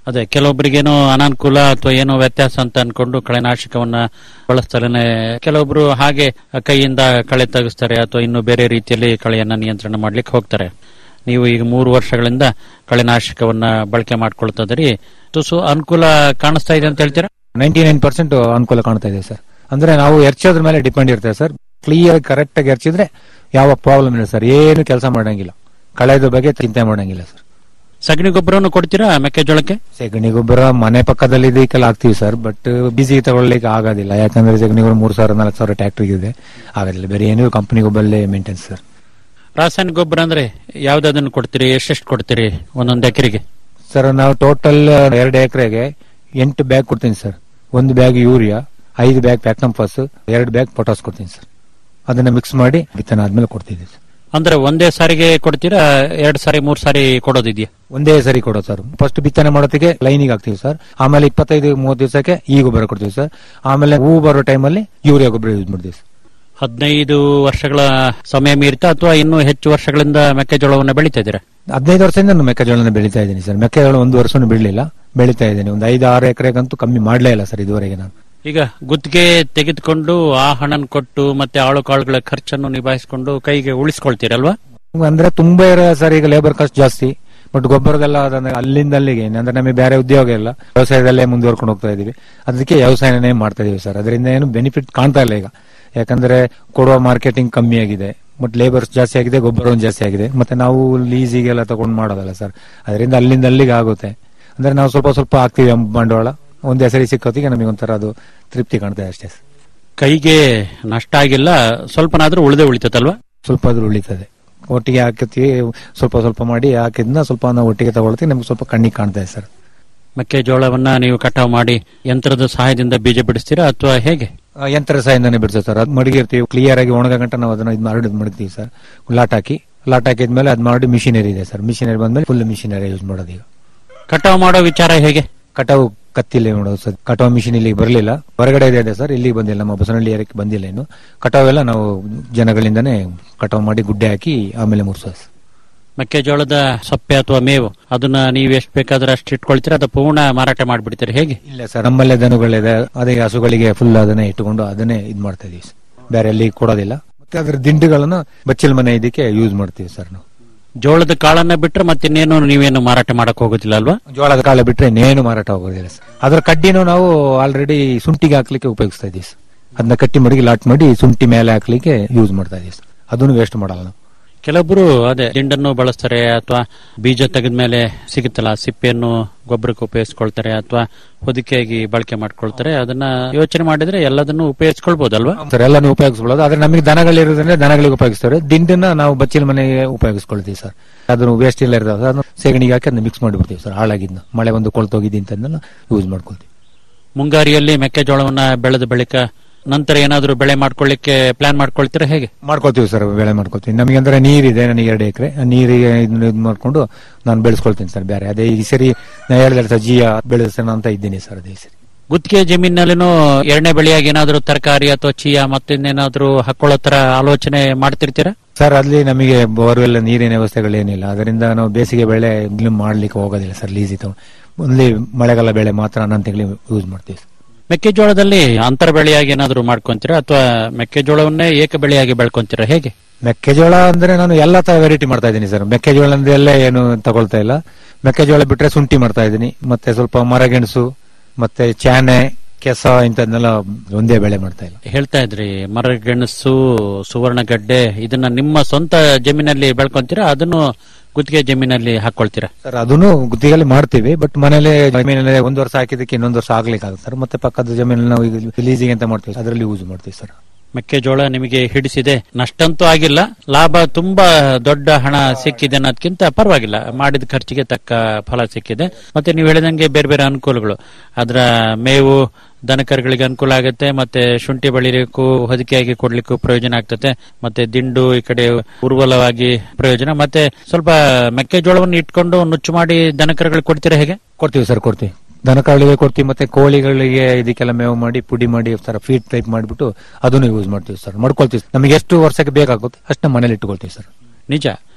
S2: ಅದೇ ಕೆಲವೊಬ್ಬರಿಗೇನೋ ಅನಾನುಕೂಲ ಅಥವಾ ಏನೋ ವ್ಯತ್ಯಾಸ ಅಂತ ಅನ್ಕೊಂಡು ಕಳೆನಾಶಕವನ್ನ ಬಳಸ್ತಾರೆ ಕೆಲವೊಬ್ರು ಹಾಗೆ ಕೈಯಿಂದ ಕಳೆ ತೆಗೆಸ್ತಾರೆ ಅಥವಾ ಇನ್ನು ಬೇರೆ ರೀತಿಯಲ್ಲಿ ಕಳೆಯನ್ನ ನಿಯಂತ್ರಣ ಮಾಡ್ಲಿಕ್ಕೆ ಹೋಗ್ತಾರೆ ನೀವು ಈಗ ಮೂರು ವರ್ಷಗಳಿಂದ ಕಳೆನಾಶಕವನ್ನ ಬಳಕೆ ಮಾಡ್ಕೊಳ್ತಾ ಇದ್ದೀರಿ ತುಸು ಅನುಕೂಲ ಕಾಣಿಸ್ತಾ ಇದೆ ಅಂತ ಹೇಳ್ತೀರಾ
S9: ನೈಂಟಿ ನೈನ್ ಪರ್ಸೆಂಟ್ ಅನುಕೂಲ ಕಾಣ್ತಾ ಇದೆ ಸರ್ ಅಂದ್ರೆ ನಾವು ಎರ್ಚೋದ್ರ ಮೇಲೆ ಡಿಪೆಂಡ್ ಇರ್ತೇವೆ ಸರ್ ಕ್ಲಿಯರ್ ಕರೆಕ್ಟ್ ಆಗಿ ಎರ್ಚಿದ್ರೆ ಯಾವ ಪ್ರಾಬ್ಲಮ್ ಇಲ್ಲ ಸರ್ ಏನು ಕೆಲಸ ಮಾಡಂಗಿಲ್ಲ ಕಳೆದ ಬಗ್ಗೆ ಚಿಂತೆ ಮಾಡಂಗಿಲ್ಲ ಸರ್
S2: ಸಗಣಿ ಗೊಬ್ಬರವನ್ನು ಕೊಡ್ತೀರಾ ಮೆಕ್ಕೆಜೋಳಕ್ಕೆ
S9: ಸೆಗಣಿ ಗೊಬ್ಬರ ಮನೆ ಪಕ್ಕದಲ್ಲಿ ಇದಕ್ಕೆಲ್ಲ ಹಾಕ್ತಿವಿ ಸರ್ ಬಟ್ ಬಿಸಿ ತಗೊಳ್ಳಿಕ್ಕೆ ಆಗೋದಿಲ್ಲ ಯಾಕಂದ್ರೆ ಸೆಗಣಿ ಗೊಬ್ಬರ ಮೂರ್ ಸಾವಿರ ನಾಲ್ಕು ಸಾವಿರ ಟ್ಯಾಕ್ಟರ್ ಇದೆ ಆಗೋದಿಲ್ಲ ಬೇರೆ ಏನೂ ಕಂಪನಿ ಗೊಬ್ಬರಲ್ಲೇ ಮೇಂಟೆನ್ಸ್ ಸರ್
S2: ರಾಸಾಯನಿಕ ಗೊಬ್ಬರ ಅಂದ್ರೆ ಯಾವ್ದಾದನ್ನು ಕೊಡ್ತೀರಿ ಎಷ್ಟೆಷ್ಟು ಕೊಡ್ತೀರಿ ಒಂದೊಂದು ಎಕರೆಗೆ
S9: ಸರ್ ನಾವು ಟೋಟಲ್ ಎರಡು ಎಕರೆಗೆ ಎಂಟು ಬ್ಯಾಗ್ ಕೊಡ್ತೀನಿ ಸರ್ ಒಂದು ಬ್ಯಾಗ್ ಯೂರಿಯಾ ಐದು ಬ್ಯಾಗ್ ಪ್ಯಾಕ್ಟಂಫಾಸ್ ಎರಡು ಬ್ಯಾಗ್ ಪೊಟಾಸ್ ಕೊಡ್ತೀನಿ ಸರ್ ಅದನ್ನ ಮಿಕ್ಸ್ ಮಾಡಿ ಬಿತ್ತನೆ ಆದ್ಮೇಲೆ ಕೊಡ್ತಿದ್ದೀವಿ ಸರ್
S2: ಅಂದ್ರೆ ಒಂದೇ ಸಾರಿಗೆ ಕೊಡ್ತೀರಾ ಎರಡ್ ಸಾರಿ ಮೂರ್ ಸಾರಿ ಕೊಡೋದಿದ್ಯಾ
S9: ಒಂದೇ ಸರಿ ಕೊಡೋದು ಸರ್ ಫಸ್ಟ್ ಬಿತ್ತನೆ ಮಾಡೋದಕ್ಕೆ ಲೈನಿಗೆ ಹಾಕ್ತೀವಿ ಸರ್ ಆಮೇಲೆ ಇಪ್ಪತ್ತೈದು ಮೂವತ್ತು ದಿವಸಕ್ಕೆ ಈ ಗೊಬ್ಬರ ಕೊಡ್ತೀವಿ ಸರ್ ಆಮೇಲೆ ಹೂ ಬರೋ ಟೈಮಲ್ಲಿ ಯೂರಿಯಾ ಗೊಬ್ಬರ ಯೂಸ್ ಮಾಡ್ತೀವಿ ಸರ್
S2: ಹದಿನೈದು ವರ್ಷಗಳ ಸಮಯ ಮೀರಿತಾ ಅಥವಾ ಇನ್ನೂ ಹೆಚ್ಚು ವರ್ಷಗಳಿಂದ ಮೆಕ್ಕೆಜೋಳವನ್ನ ಬೆಳೀತಾ ಇದ್ದೀರಾ
S9: ಹದಿನೈದು ವರ್ಷದಿಂದ ನಾನು ಮೆಕ್ಕೆಜೋಳನ ಬೆಳೀತಾ ಇದ್ದೀನಿ ಸರ್ ಮೆಕ್ಕೆಜೋಳ ಒಂದು ವರ್ಷನೂ ಬಿಡಲಿಲ್ಲ ಬೆಳೀತಾ ಇದ್ದೀನಿ ಒಂದು ಐದು ಆರು ಎಕರೆಗಂತೂ ಕಮ್ಮಿ ಮಾಡಲೇ ಇಲ್ಲ ಸರ್ ಇದುವರೆಗೆ ನಾನು
S2: ಈಗ ಗುತ್ತಿಗೆ ತೆಗೆದುಕೊಂಡು ಆ ಹಣನ ಕೊಟ್ಟು ಮತ್ತೆ ಆಳು ಕಾಳುಗಳ ಖರ್ಚನ್ನು ನಿಭಾಯಿಸಿಕೊಂಡು ಕೈಗೆ ಉಳಿಸ್ಕೊಳ್ತೀರಲ್ವಾ
S9: ಅಂದ್ರೆ ತುಂಬಾ ಇರೋ ಸರ್ ಈಗ ಲೇಬರ್ ಕಾಸ್ಟ್ ಜಾಸ್ತಿ ಬಟ್ ಗೊಬ್ಬರದೆಲ್ಲ ಅದನ್ನ ಅಲ್ಲಿಂದ ಅಲ್ಲಿಗೆ ಅಂದ್ರೆ ನಮಗೆ ಬೇರೆ ಉದ್ಯೋಗ ಇಲ್ಲ ವ್ಯವಸಾಯದಲ್ಲೇ ಮುಂದುವರ್ಕೊಂಡು ಹೋಗ್ತಾ ಇದೀವಿ ಅದಕ್ಕೆ ವ್ಯವಸಾಯನೇ ಮಾಡ್ತಾ ಇದೀವಿ ಸರ್ ಅದರಿಂದ ಏನು ಬೆನಿಫಿಟ್ ಕಾಣ್ತಾ ಇಲ್ಲ ಈಗ ಯಾಕಂದ್ರೆ ಕೊಡುವ ಮಾರ್ಕೆಟಿಂಗ್ ಕಮ್ಮಿ ಆಗಿದೆ ಬಟ್ ಲೇಬರ್ಸ್ ಜಾಸ್ತಿ ಆಗಿದೆ ಗೊಬ್ಬರ ಜಾಸ್ತಿ ಆಗಿದೆ ಮತ್ತೆ ನಾವು ಲೀಸಿಗೆಲ್ಲ ತಗೊಂಡು ಮಾಡೋದಲ್ಲ ಸರ್ ಅದರಿಂದ ಅಲ್ಲಿಂದ ಅಲ್ಲಿಗೆ ಆಗುತ್ತೆ ಅಂದ್ರೆ ನಾವು ಸ್ವಲ್ಪ ಸ್ವಲ್ಪ ಹಾಕ್ತಿವಿ ಬಂಡವಾಳ ಒಂದೇ ಸರಿ ಸಿಕ್ಕೋತಿಗೆ ನಮಗೆ ಒಂಥರ ಅದು ತೃಪ್ತಿ ಕಾಣ್ತದೆ ಅಷ್ಟೇ ಸರ್.
S2: ಕೈಗೆ ನಷ್ಟ ಆಗಿಲ್ಲ ಸ್ವಲ್ಪನಾದ್ರೂ ಉಳಿದೇ ಉಳಿತದಲ್ವಾ
S9: ಸ್ವಲ್ಪ ಆದ್ರೂ ಉಳಿತದೆ ಒಟ್ಟಿಗೆ ಹಾಕತ್ತೀವಿ ಸ್ವಲ್ಪ ಸ್ವಲ್ಪ ಮಾಡಿ ಹಾಕಿದ್ನ ಸ್ವಲ್ಪ ನಾವು ಒಟ್ಟಿಗೆ ತಗೊಳ್ತೀವಿ ನಮ್ಗೆ ಸ್ವಲ್ಪ ಕಣ್ಣಿಗೆ ಕಾಣ್ತಾ ಇದೆ ಸರ್
S2: ಮೆಕ್ಕೆಜೋಳವನ್ನ ನೀವು ಕಟಾವು ಮಾಡಿ ಯಂತ್ರದ ಸಹಾಯದಿಂದ ಬೀಜ ಬಿಡಿಸ್ತೀರಾ ಅಥವಾ ಹೇಗೆ
S9: ಆ, ಯಂತ್ರ ಸಹಾಯದಿಂದಾನೆ ಬಿಡ್ತೇವೆ ಸರ್ ಅದು ಮಡಗಿರ್ತೀವಿ ಕ್ಲಿಯರ್ ಆಗಿ ಒಣಗ ಗಂಟ ನಾವು ಅದನ್ನ ಇದು ಮಾಡಿ ಮಡಗ್ತೀವಿ ಸರ್ ಲಾಟ್ ಹಾಕಿ ಲಾಟ್ ಹಾಕಿದ್ಮೇಲೆ ಅದ್ ಮಾಡಿ ಮಿಷಿನರಿ ಇದೆ ಸರ್ ಮಿಷಿನರಿ ಬಂದ್ಮೇಲೆ ಫುಲ್ ಮಿಷಿನರಿ ಯೂಸ್ ಮಾಡೋದು ಈಗ
S2: ಕಟಾವು ಮಾಡೋ ವಿಚಾರ ಹೇಗೆ
S9: ಕಟಾವು ಕತ್ತಿಲ್ಲ ನೋಡೋದು ಸರ್ ಕಟಾವು ಮಿಷಿನ್ ಇಲ್ಲಿಗೆ ಬರಲಿಲ್ಲ ಹೊರಗಡೆ ಇದೆ ಸರ್ ಇಲ್ಲಿಗೆ ಬಂದಿಲ್ಲ ನಮ್ಮ ಬಸವನಹಳ್ಳಿ ಏರಿಯಾಕ್ಕೆ ಬಂದಿಲ್ಲ ಇನ್ನು ಕಟಾವೆಲ್ಲ ನಾವು ಜನಗಳಿಂದಾನೇ ಕಟಾವು ಮಾಡಿ ಗುಡ್ಡೆ ಹಾಕಿ ಆಮೇಲೆ ಮುರ್ಸೋದು ಸರ್.
S2: ಮೆಕ್ಕೆಜೋಳದ ಸೊಪ್ಪೆ ಅಥವಾ ಮೇವು ಅದನ್ನ ನೀವು ಎಷ್ಟು ಬೇಕಾದ್ರೆ ಅಷ್ಟು ಇಟ್ಕೊಳ್ತೀರಾ ಅಥವಾ ಪೂರ್ಣ ಮಾರಾಟ ಮಾಡ್ಬಿಡ್ತೀರಾ ಹೇಗೆ
S9: ಇಲ್ಲ ಸರ್ ನಮ್ಮಲ್ಲೇ ದನಗಳಿದೆ ಅದೇ ಹಸುಗಳಿಗೆ ಫುಲ್ ಅದನ್ನೇ ಇಟ್ಟುಕೊಂಡು ಅದನ್ನೇ ಇದ್ ಮಾಡ್ತಾ ಇದೀವಿ ಸರ್. ಬೇರೆ ಎಲ್ಲಿ ಕೊಡೋದಿಲ್ಲ ಮತ್ತೆ ಅದ್ರ ದಿಂಡುಗಳನ್ನ ಬಚ್ಚಲ್ ಮನೆ ಇದಕ್ಕೆ ಯೂಸ್ ಮಾಡ್ತೀವಿ ಸರ್ ನಾವು
S2: ಜೋಳದ ಕಾಳನ್ನ ಬಿಟ್ರೆ ಮತ್ತಿನ್ನೇನು ನೀವೇನು ಮಾರಾಟ ಮಾಡಕ್ ಹೋಗೋದಿಲ್ಲ ಅಲ್ವಾ
S9: ಜೋಳದ ಕಾಲ ಬಿಟ್ರೆ ಇನ್ನೇನು ಮಾರಾಟ ಆಗೋದಿಲ್ಲ ಸರ್ ಅದ್ರ ಕಡ್ಡಿನೂ ನಾವು ಆಲ್ರೆಡಿ ಶುಂಠಿಗೆ ಹಾಕ್ಲಿಕ್ಕೆ ಉಪಯೋಗಿಸ್ತಾ ಇದೀವಿ ಸರ್ ಅದನ್ನ ಕಟ್ಟಿ ಮಡಗಿ ಲಾಟ್ ಮಾಡಿ ಶುಂಠಿ ಮೇಲೆ ಹಾಕ್ಲಿಕ್ಕೆ ಯೂಸ್ ಮಾಡ್ತಾ ಇದೀವಿ ಸರ್ ಅದನ್ನು ವೇಸ್ಟ್ ಮಾಡಲ್ಲ ನಾವು
S2: ಕೆಲವೊಬ್ರು ಅದೇ ದಿಂಡನ್ನು ಬಳಸ್ತಾರೆ ಅಥವಾ ಬೀಜ ತೆಗೆದ್ಮೇಲೆ ಸಿಗುತ್ತಲ್ಲ ಸಿಪ್ಪೆಯನ್ನು ಗೊಬ್ಬರಕ್ಕೆ ಉಪಯೋಗಿಸ್ಕೊಳ್ತಾರೆ ಅಥವಾ ಹೊದಿಕೆಯಾಗಿ ಬಳಕೆ ಮಾಡ್ಕೊಳ್ತಾರೆ ಅದನ್ನ ಯೋಚನೆ ಮಾಡಿದ್ರೆ ಎಲ್ಲದನ್ನು ಉಪಯೋಗಿಸ್ಕೊಳ್ಬಹುದಲ್ವಾ
S9: ಸರ್ ಎಲ್ಲಾನು ಉಪಯೋಗಿಸ್ಕೊಳ್ಳೋದು ಆದ್ರೆ ನಮಗೆ ದನಗಳಿರೋದ್ರಿಂದ ದನಗಳಿಗೆ ಉಪಯೋಗಿಸ್ತಾರೆ ದಿಂಡನ್ನ ನಾವು ಬಚ್ಚಿನ ಮನೆಗೆ ಉಪಯೋಗಿಸ್ಕೊಳ್ತೀವಿ ಸರ್ ಅದನ್ನು ವೇಸ್ಟ್ ಇಲ್ಲ ಇರೋದು ಅದನ್ನು ಸೇಗಣಿಗೆ ಹಾಕಿ ಅದನ್ನ ಮಿಕ್ಸ್ ಮಾಡಿಬಿಡ್ತೀವಿ ಸರ್ ಹಾಳಾಗಿದ್ನ ಮಳೆ ಬಂದು ಕೊಳ್ತೋಗಿದ್ದಿಂತಂದನ್ನ ಯೂಸ್ ಮಾಡ್ಕೊಳ್ತೀವಿ
S2: ಮುಂಗಾರಿಯಲ್ಲಿ ಮೆಕ್ಕೆಜೋಳವನ್ನ ಬೆಳೆದ ಬಳಿಕ ನಂತರ ಏನಾದರೂ ಬೆಳೆ ಮಾಡ್ಕೊಳ್ಳಿಕ್ಕೆ ಪ್ಲಾನ್ ಮಾಡ್ಕೊಳ್ತೀರಾ ಹೇಗೆ
S9: ಮಾಡ್ಕೊಳ್ತೀವಿ ಸರ್ ಬೆಳೆ ಮಾಡ್ಕೊಳ್ತೀವಿ ನಮಗೆ ಅಂದ್ರೆ ನೀರಿದೆ ನನಗೆ ಎರಡು ಎಕರೆ ನೀರಿಗೆ ಇದನ್ನ ಇದು ಮಾಡ್ಕೊಂಡು ನಾನು ಬೆಳೆಸ್ಕೊಳ್ತೀನಿ ಸರ್ ಬೇರೆ ಅದೇ ಈ ಸರಿ ನಾ ಹೇಳಿದ್ರೆ ಸರ್ ಜಿಯಾ ಬೆಳೆಸೋಣ ಅಂತ ಇದ್ದೀನಿ ಸರ್ ಅದೇ ಈ ಸರಿ
S2: ಗುತ್ತಿಗೆ ಜಮೀನಿನಲ್ಲಿನೂ ಎರಡನೇ ಬೆಳೆಯಾಗಿ ಏನಾದರೂ ತರಕಾರಿ ಅಥವಾ ಚೀಯಾ ಮತ್ತಿನ್ನೇನಾದ್ರೂ ಹಾಕೊಳ್ಳೋ ತರ ಆಲೋಚನೆ ಮಾಡ್ತಿರ್ತೀರಾ
S9: ಸರ್ ಅಲ್ಲಿ ನಮಗೆ ಬೋರ್ವೆಲ್ ನೀರಿನ ವ್ಯವಸ್ಥೆಗಳೇನಿಲ್ಲ ಅದರಿಂದ ನಾವು ಬೇಸಿಗೆ ಬೆಳೆ ಇಲ್ಲಿ ಮಾಡ್ಲಿಕ್ಕೆ ಹೋಗೋದಿಲ್ಲ ಸರ್ ಲೀಸಿ ತಗೊಂಡು only ಮಳೆಗಾಲ ಬೆಳೆ ಮಾತ್ರ ಹನ್ನೊಂದು ತಿಂಗಳಿಗೆ ಯೂಸ್ ಮಾಡ್ತೀವಿ ಸರ್.
S2: ಮೆಕ್ಕೆಜೋಳದಲ್ಲಿ ಅಂತರ ಬೆಳೆಯಾಗಿ ಏನಾದರೂ ಮಾಡ್ಕೊಂತೀರಾ ಅಥವಾ ಮೆಕ್ಕೆಜೋಳವನ್ನೇ ಏಕ ಬೆಳೆಯಾಗಿ ಬೆಳ್ಕೊಂತೀರಾ ಹೇಗೆ
S9: ಮೆಕ್ಕೆಜೋಳ ಅಂದ್ರೆ ನಾನು ಎಲ್ಲಾ ತರ ವೆರೈಟಿ ಮಾಡ್ತಾ ಇದ್ದೀನಿ ಸರ್ ಮೆಕ್ಕೆಜೋಳ ಎಲ್ಲ ಏನು ತಗೊಳ್ತಾ ಇಲ್ಲ ಮೆಕ್ಕೆಜೋಳ ಬಿಟ್ರೆ ಶುಂಠಿ ಮಾಡ್ತಾ ಇದ್ದೀನಿ ಮತ್ತೆ ಸ್ವಲ್ಪ ಮರಗೆಣಸು ಮತ್ತೆ ಚಾನೆ ಕೆಸ ಇಂಥದ್ನೆಲ್ಲ ಒಂದೇ ಬೆಳೆ ಮಾಡ್ತಾ ಇಲ್ಲ
S2: ಹೇಳ್ತಾ ಇದ್ರಿ ಮರಗೆಣಸು ಸುವರ್ಣಗಡ್ಡೆ ಇದನ್ನ ನಿಮ್ಮ ಸ್ವಂತ ಜಮೀನಲ್ಲಿ ಬೆಳ್ಕೊಂತೀರಾ ಅದನ್ನು ಗುತ್ತಿಗೆ ಜಮೀನಲ್ಲಿ ಹಾಕೊಳ್ತೀರಾ
S9: ಸರ್ ಅದನ್ನು ಗುತ್ತಿಗೆಯಲ್ಲಿ ಮಾಡ್ತೀವಿ ಬಟ್ ಮನೇಲೆ ಜಮೀನಲ್ಲಿ ಒಂದು ವರ್ಷ ಹಾಕಿದಕ್ಕೆ ಇನ್ನೊಂದು ವರ್ಷ ಆಗ್ಲಿಕ್ಕೆ ಆಗುತ್ತೆ ಸರ್ ಮತ್ತೆ ಪಕ್ಕದ ಜಮೀನಲ್ಲಿ ನಾವು ಈಗ ಲೀಸಿಗೆ ಅಂತ ಮಾಡ್ತೀವಿ ಅದರಲ್ಲಿ ಯೂಸ್ ಮಾಡ್ತೀವಿ ಸರ್
S2: ಮೆಕ್ಕೆಜೋಳ ನಿಮಗೆ ಹಿಡಿಸಿದೆ ನಷ್ಟಂತೂ ಆಗಿಲ್ಲ ಲಾಭ ತುಂಬಾ ದೊಡ್ಡ ಹಣ ಸಿಕ್ಕಿದೆ ಅನ್ನೋದಕ್ಕಿಂತ ಪರವಾಗಿಲ್ಲ ಮಾಡಿದ ಖರ್ಚಿಗೆ ತಕ್ಕ ಫಲ ಸಿಕ್ಕಿದೆ ಮತ್ತೆ ನೀವು ಹೇಳಿದಂಗೆ ಬೇರೆ ಬೇರೆ ಅನುಕೂಲಗಳು ಅದರ ಮೇವು ದನಕರುಗಳಿಗೆ ಅನುಕೂಲ ಆಗುತ್ತೆ ಮತ್ತೆ ಶುಂಠಿ ಬೆಳಿಲಿಕ್ಕೂ ಹೊದಿಕೆಯಾಗಿ ಕೊಡ್ಲಿಕ್ಕೂ ಪ್ರಯೋಜನ ಆಗ್ತದೆ ಮತ್ತೆ ದಿಂಡು ಈ ಕಡೆ ಉರ್ವಲವಾಗಿ ಪ್ರಯೋಜನ ಮತ್ತೆ ಸ್ವಲ್ಪ ಮೆಕ್ಕೆಜೋಳವನ್ನು ಇಟ್ಕೊಂಡು ನುಚ್ಚು ಮಾಡಿ ದನಕರುಗಳಿಗೆ ಕೊಡ್ತೀರಾ ಹೇಗೆ
S9: ಕೊಡ್ತೀವಿ ಸರ್ ಕೊಡ್ತೀವಿ ದನಕಾಳಿಗೆ ಕೊಡ್ತೀವಿ ಮತ್ತೆ ಕೋಳಿಗಳಿಗೆ ಇದಕ್ಕೆಲ್ಲ ಮೇವು ಮಾಡಿ ಪುಡಿ ಮಾಡಿ ತರ ಫೀಡ್ ಟೈಪ್ ಮಾಡಿಬಿಟ್ಟು ಅದನ್ನು ಯೂಸ್ ಮಾಡ್ತೀವಿ ಸರ್ ಮಾಡ್ಕೊಳ್ತೀವಿ ನಮಗೆ ಎಷ್ಟು ವರ್ಷಕ್ಕೆ ಬೇಕಾಗುತ್ತೆ ಅಷ್ಟು ಮನೇಲಿ ಇಟ್ಕೊಳ್ತೀವಿ ಸರ್
S2: ನಿಜ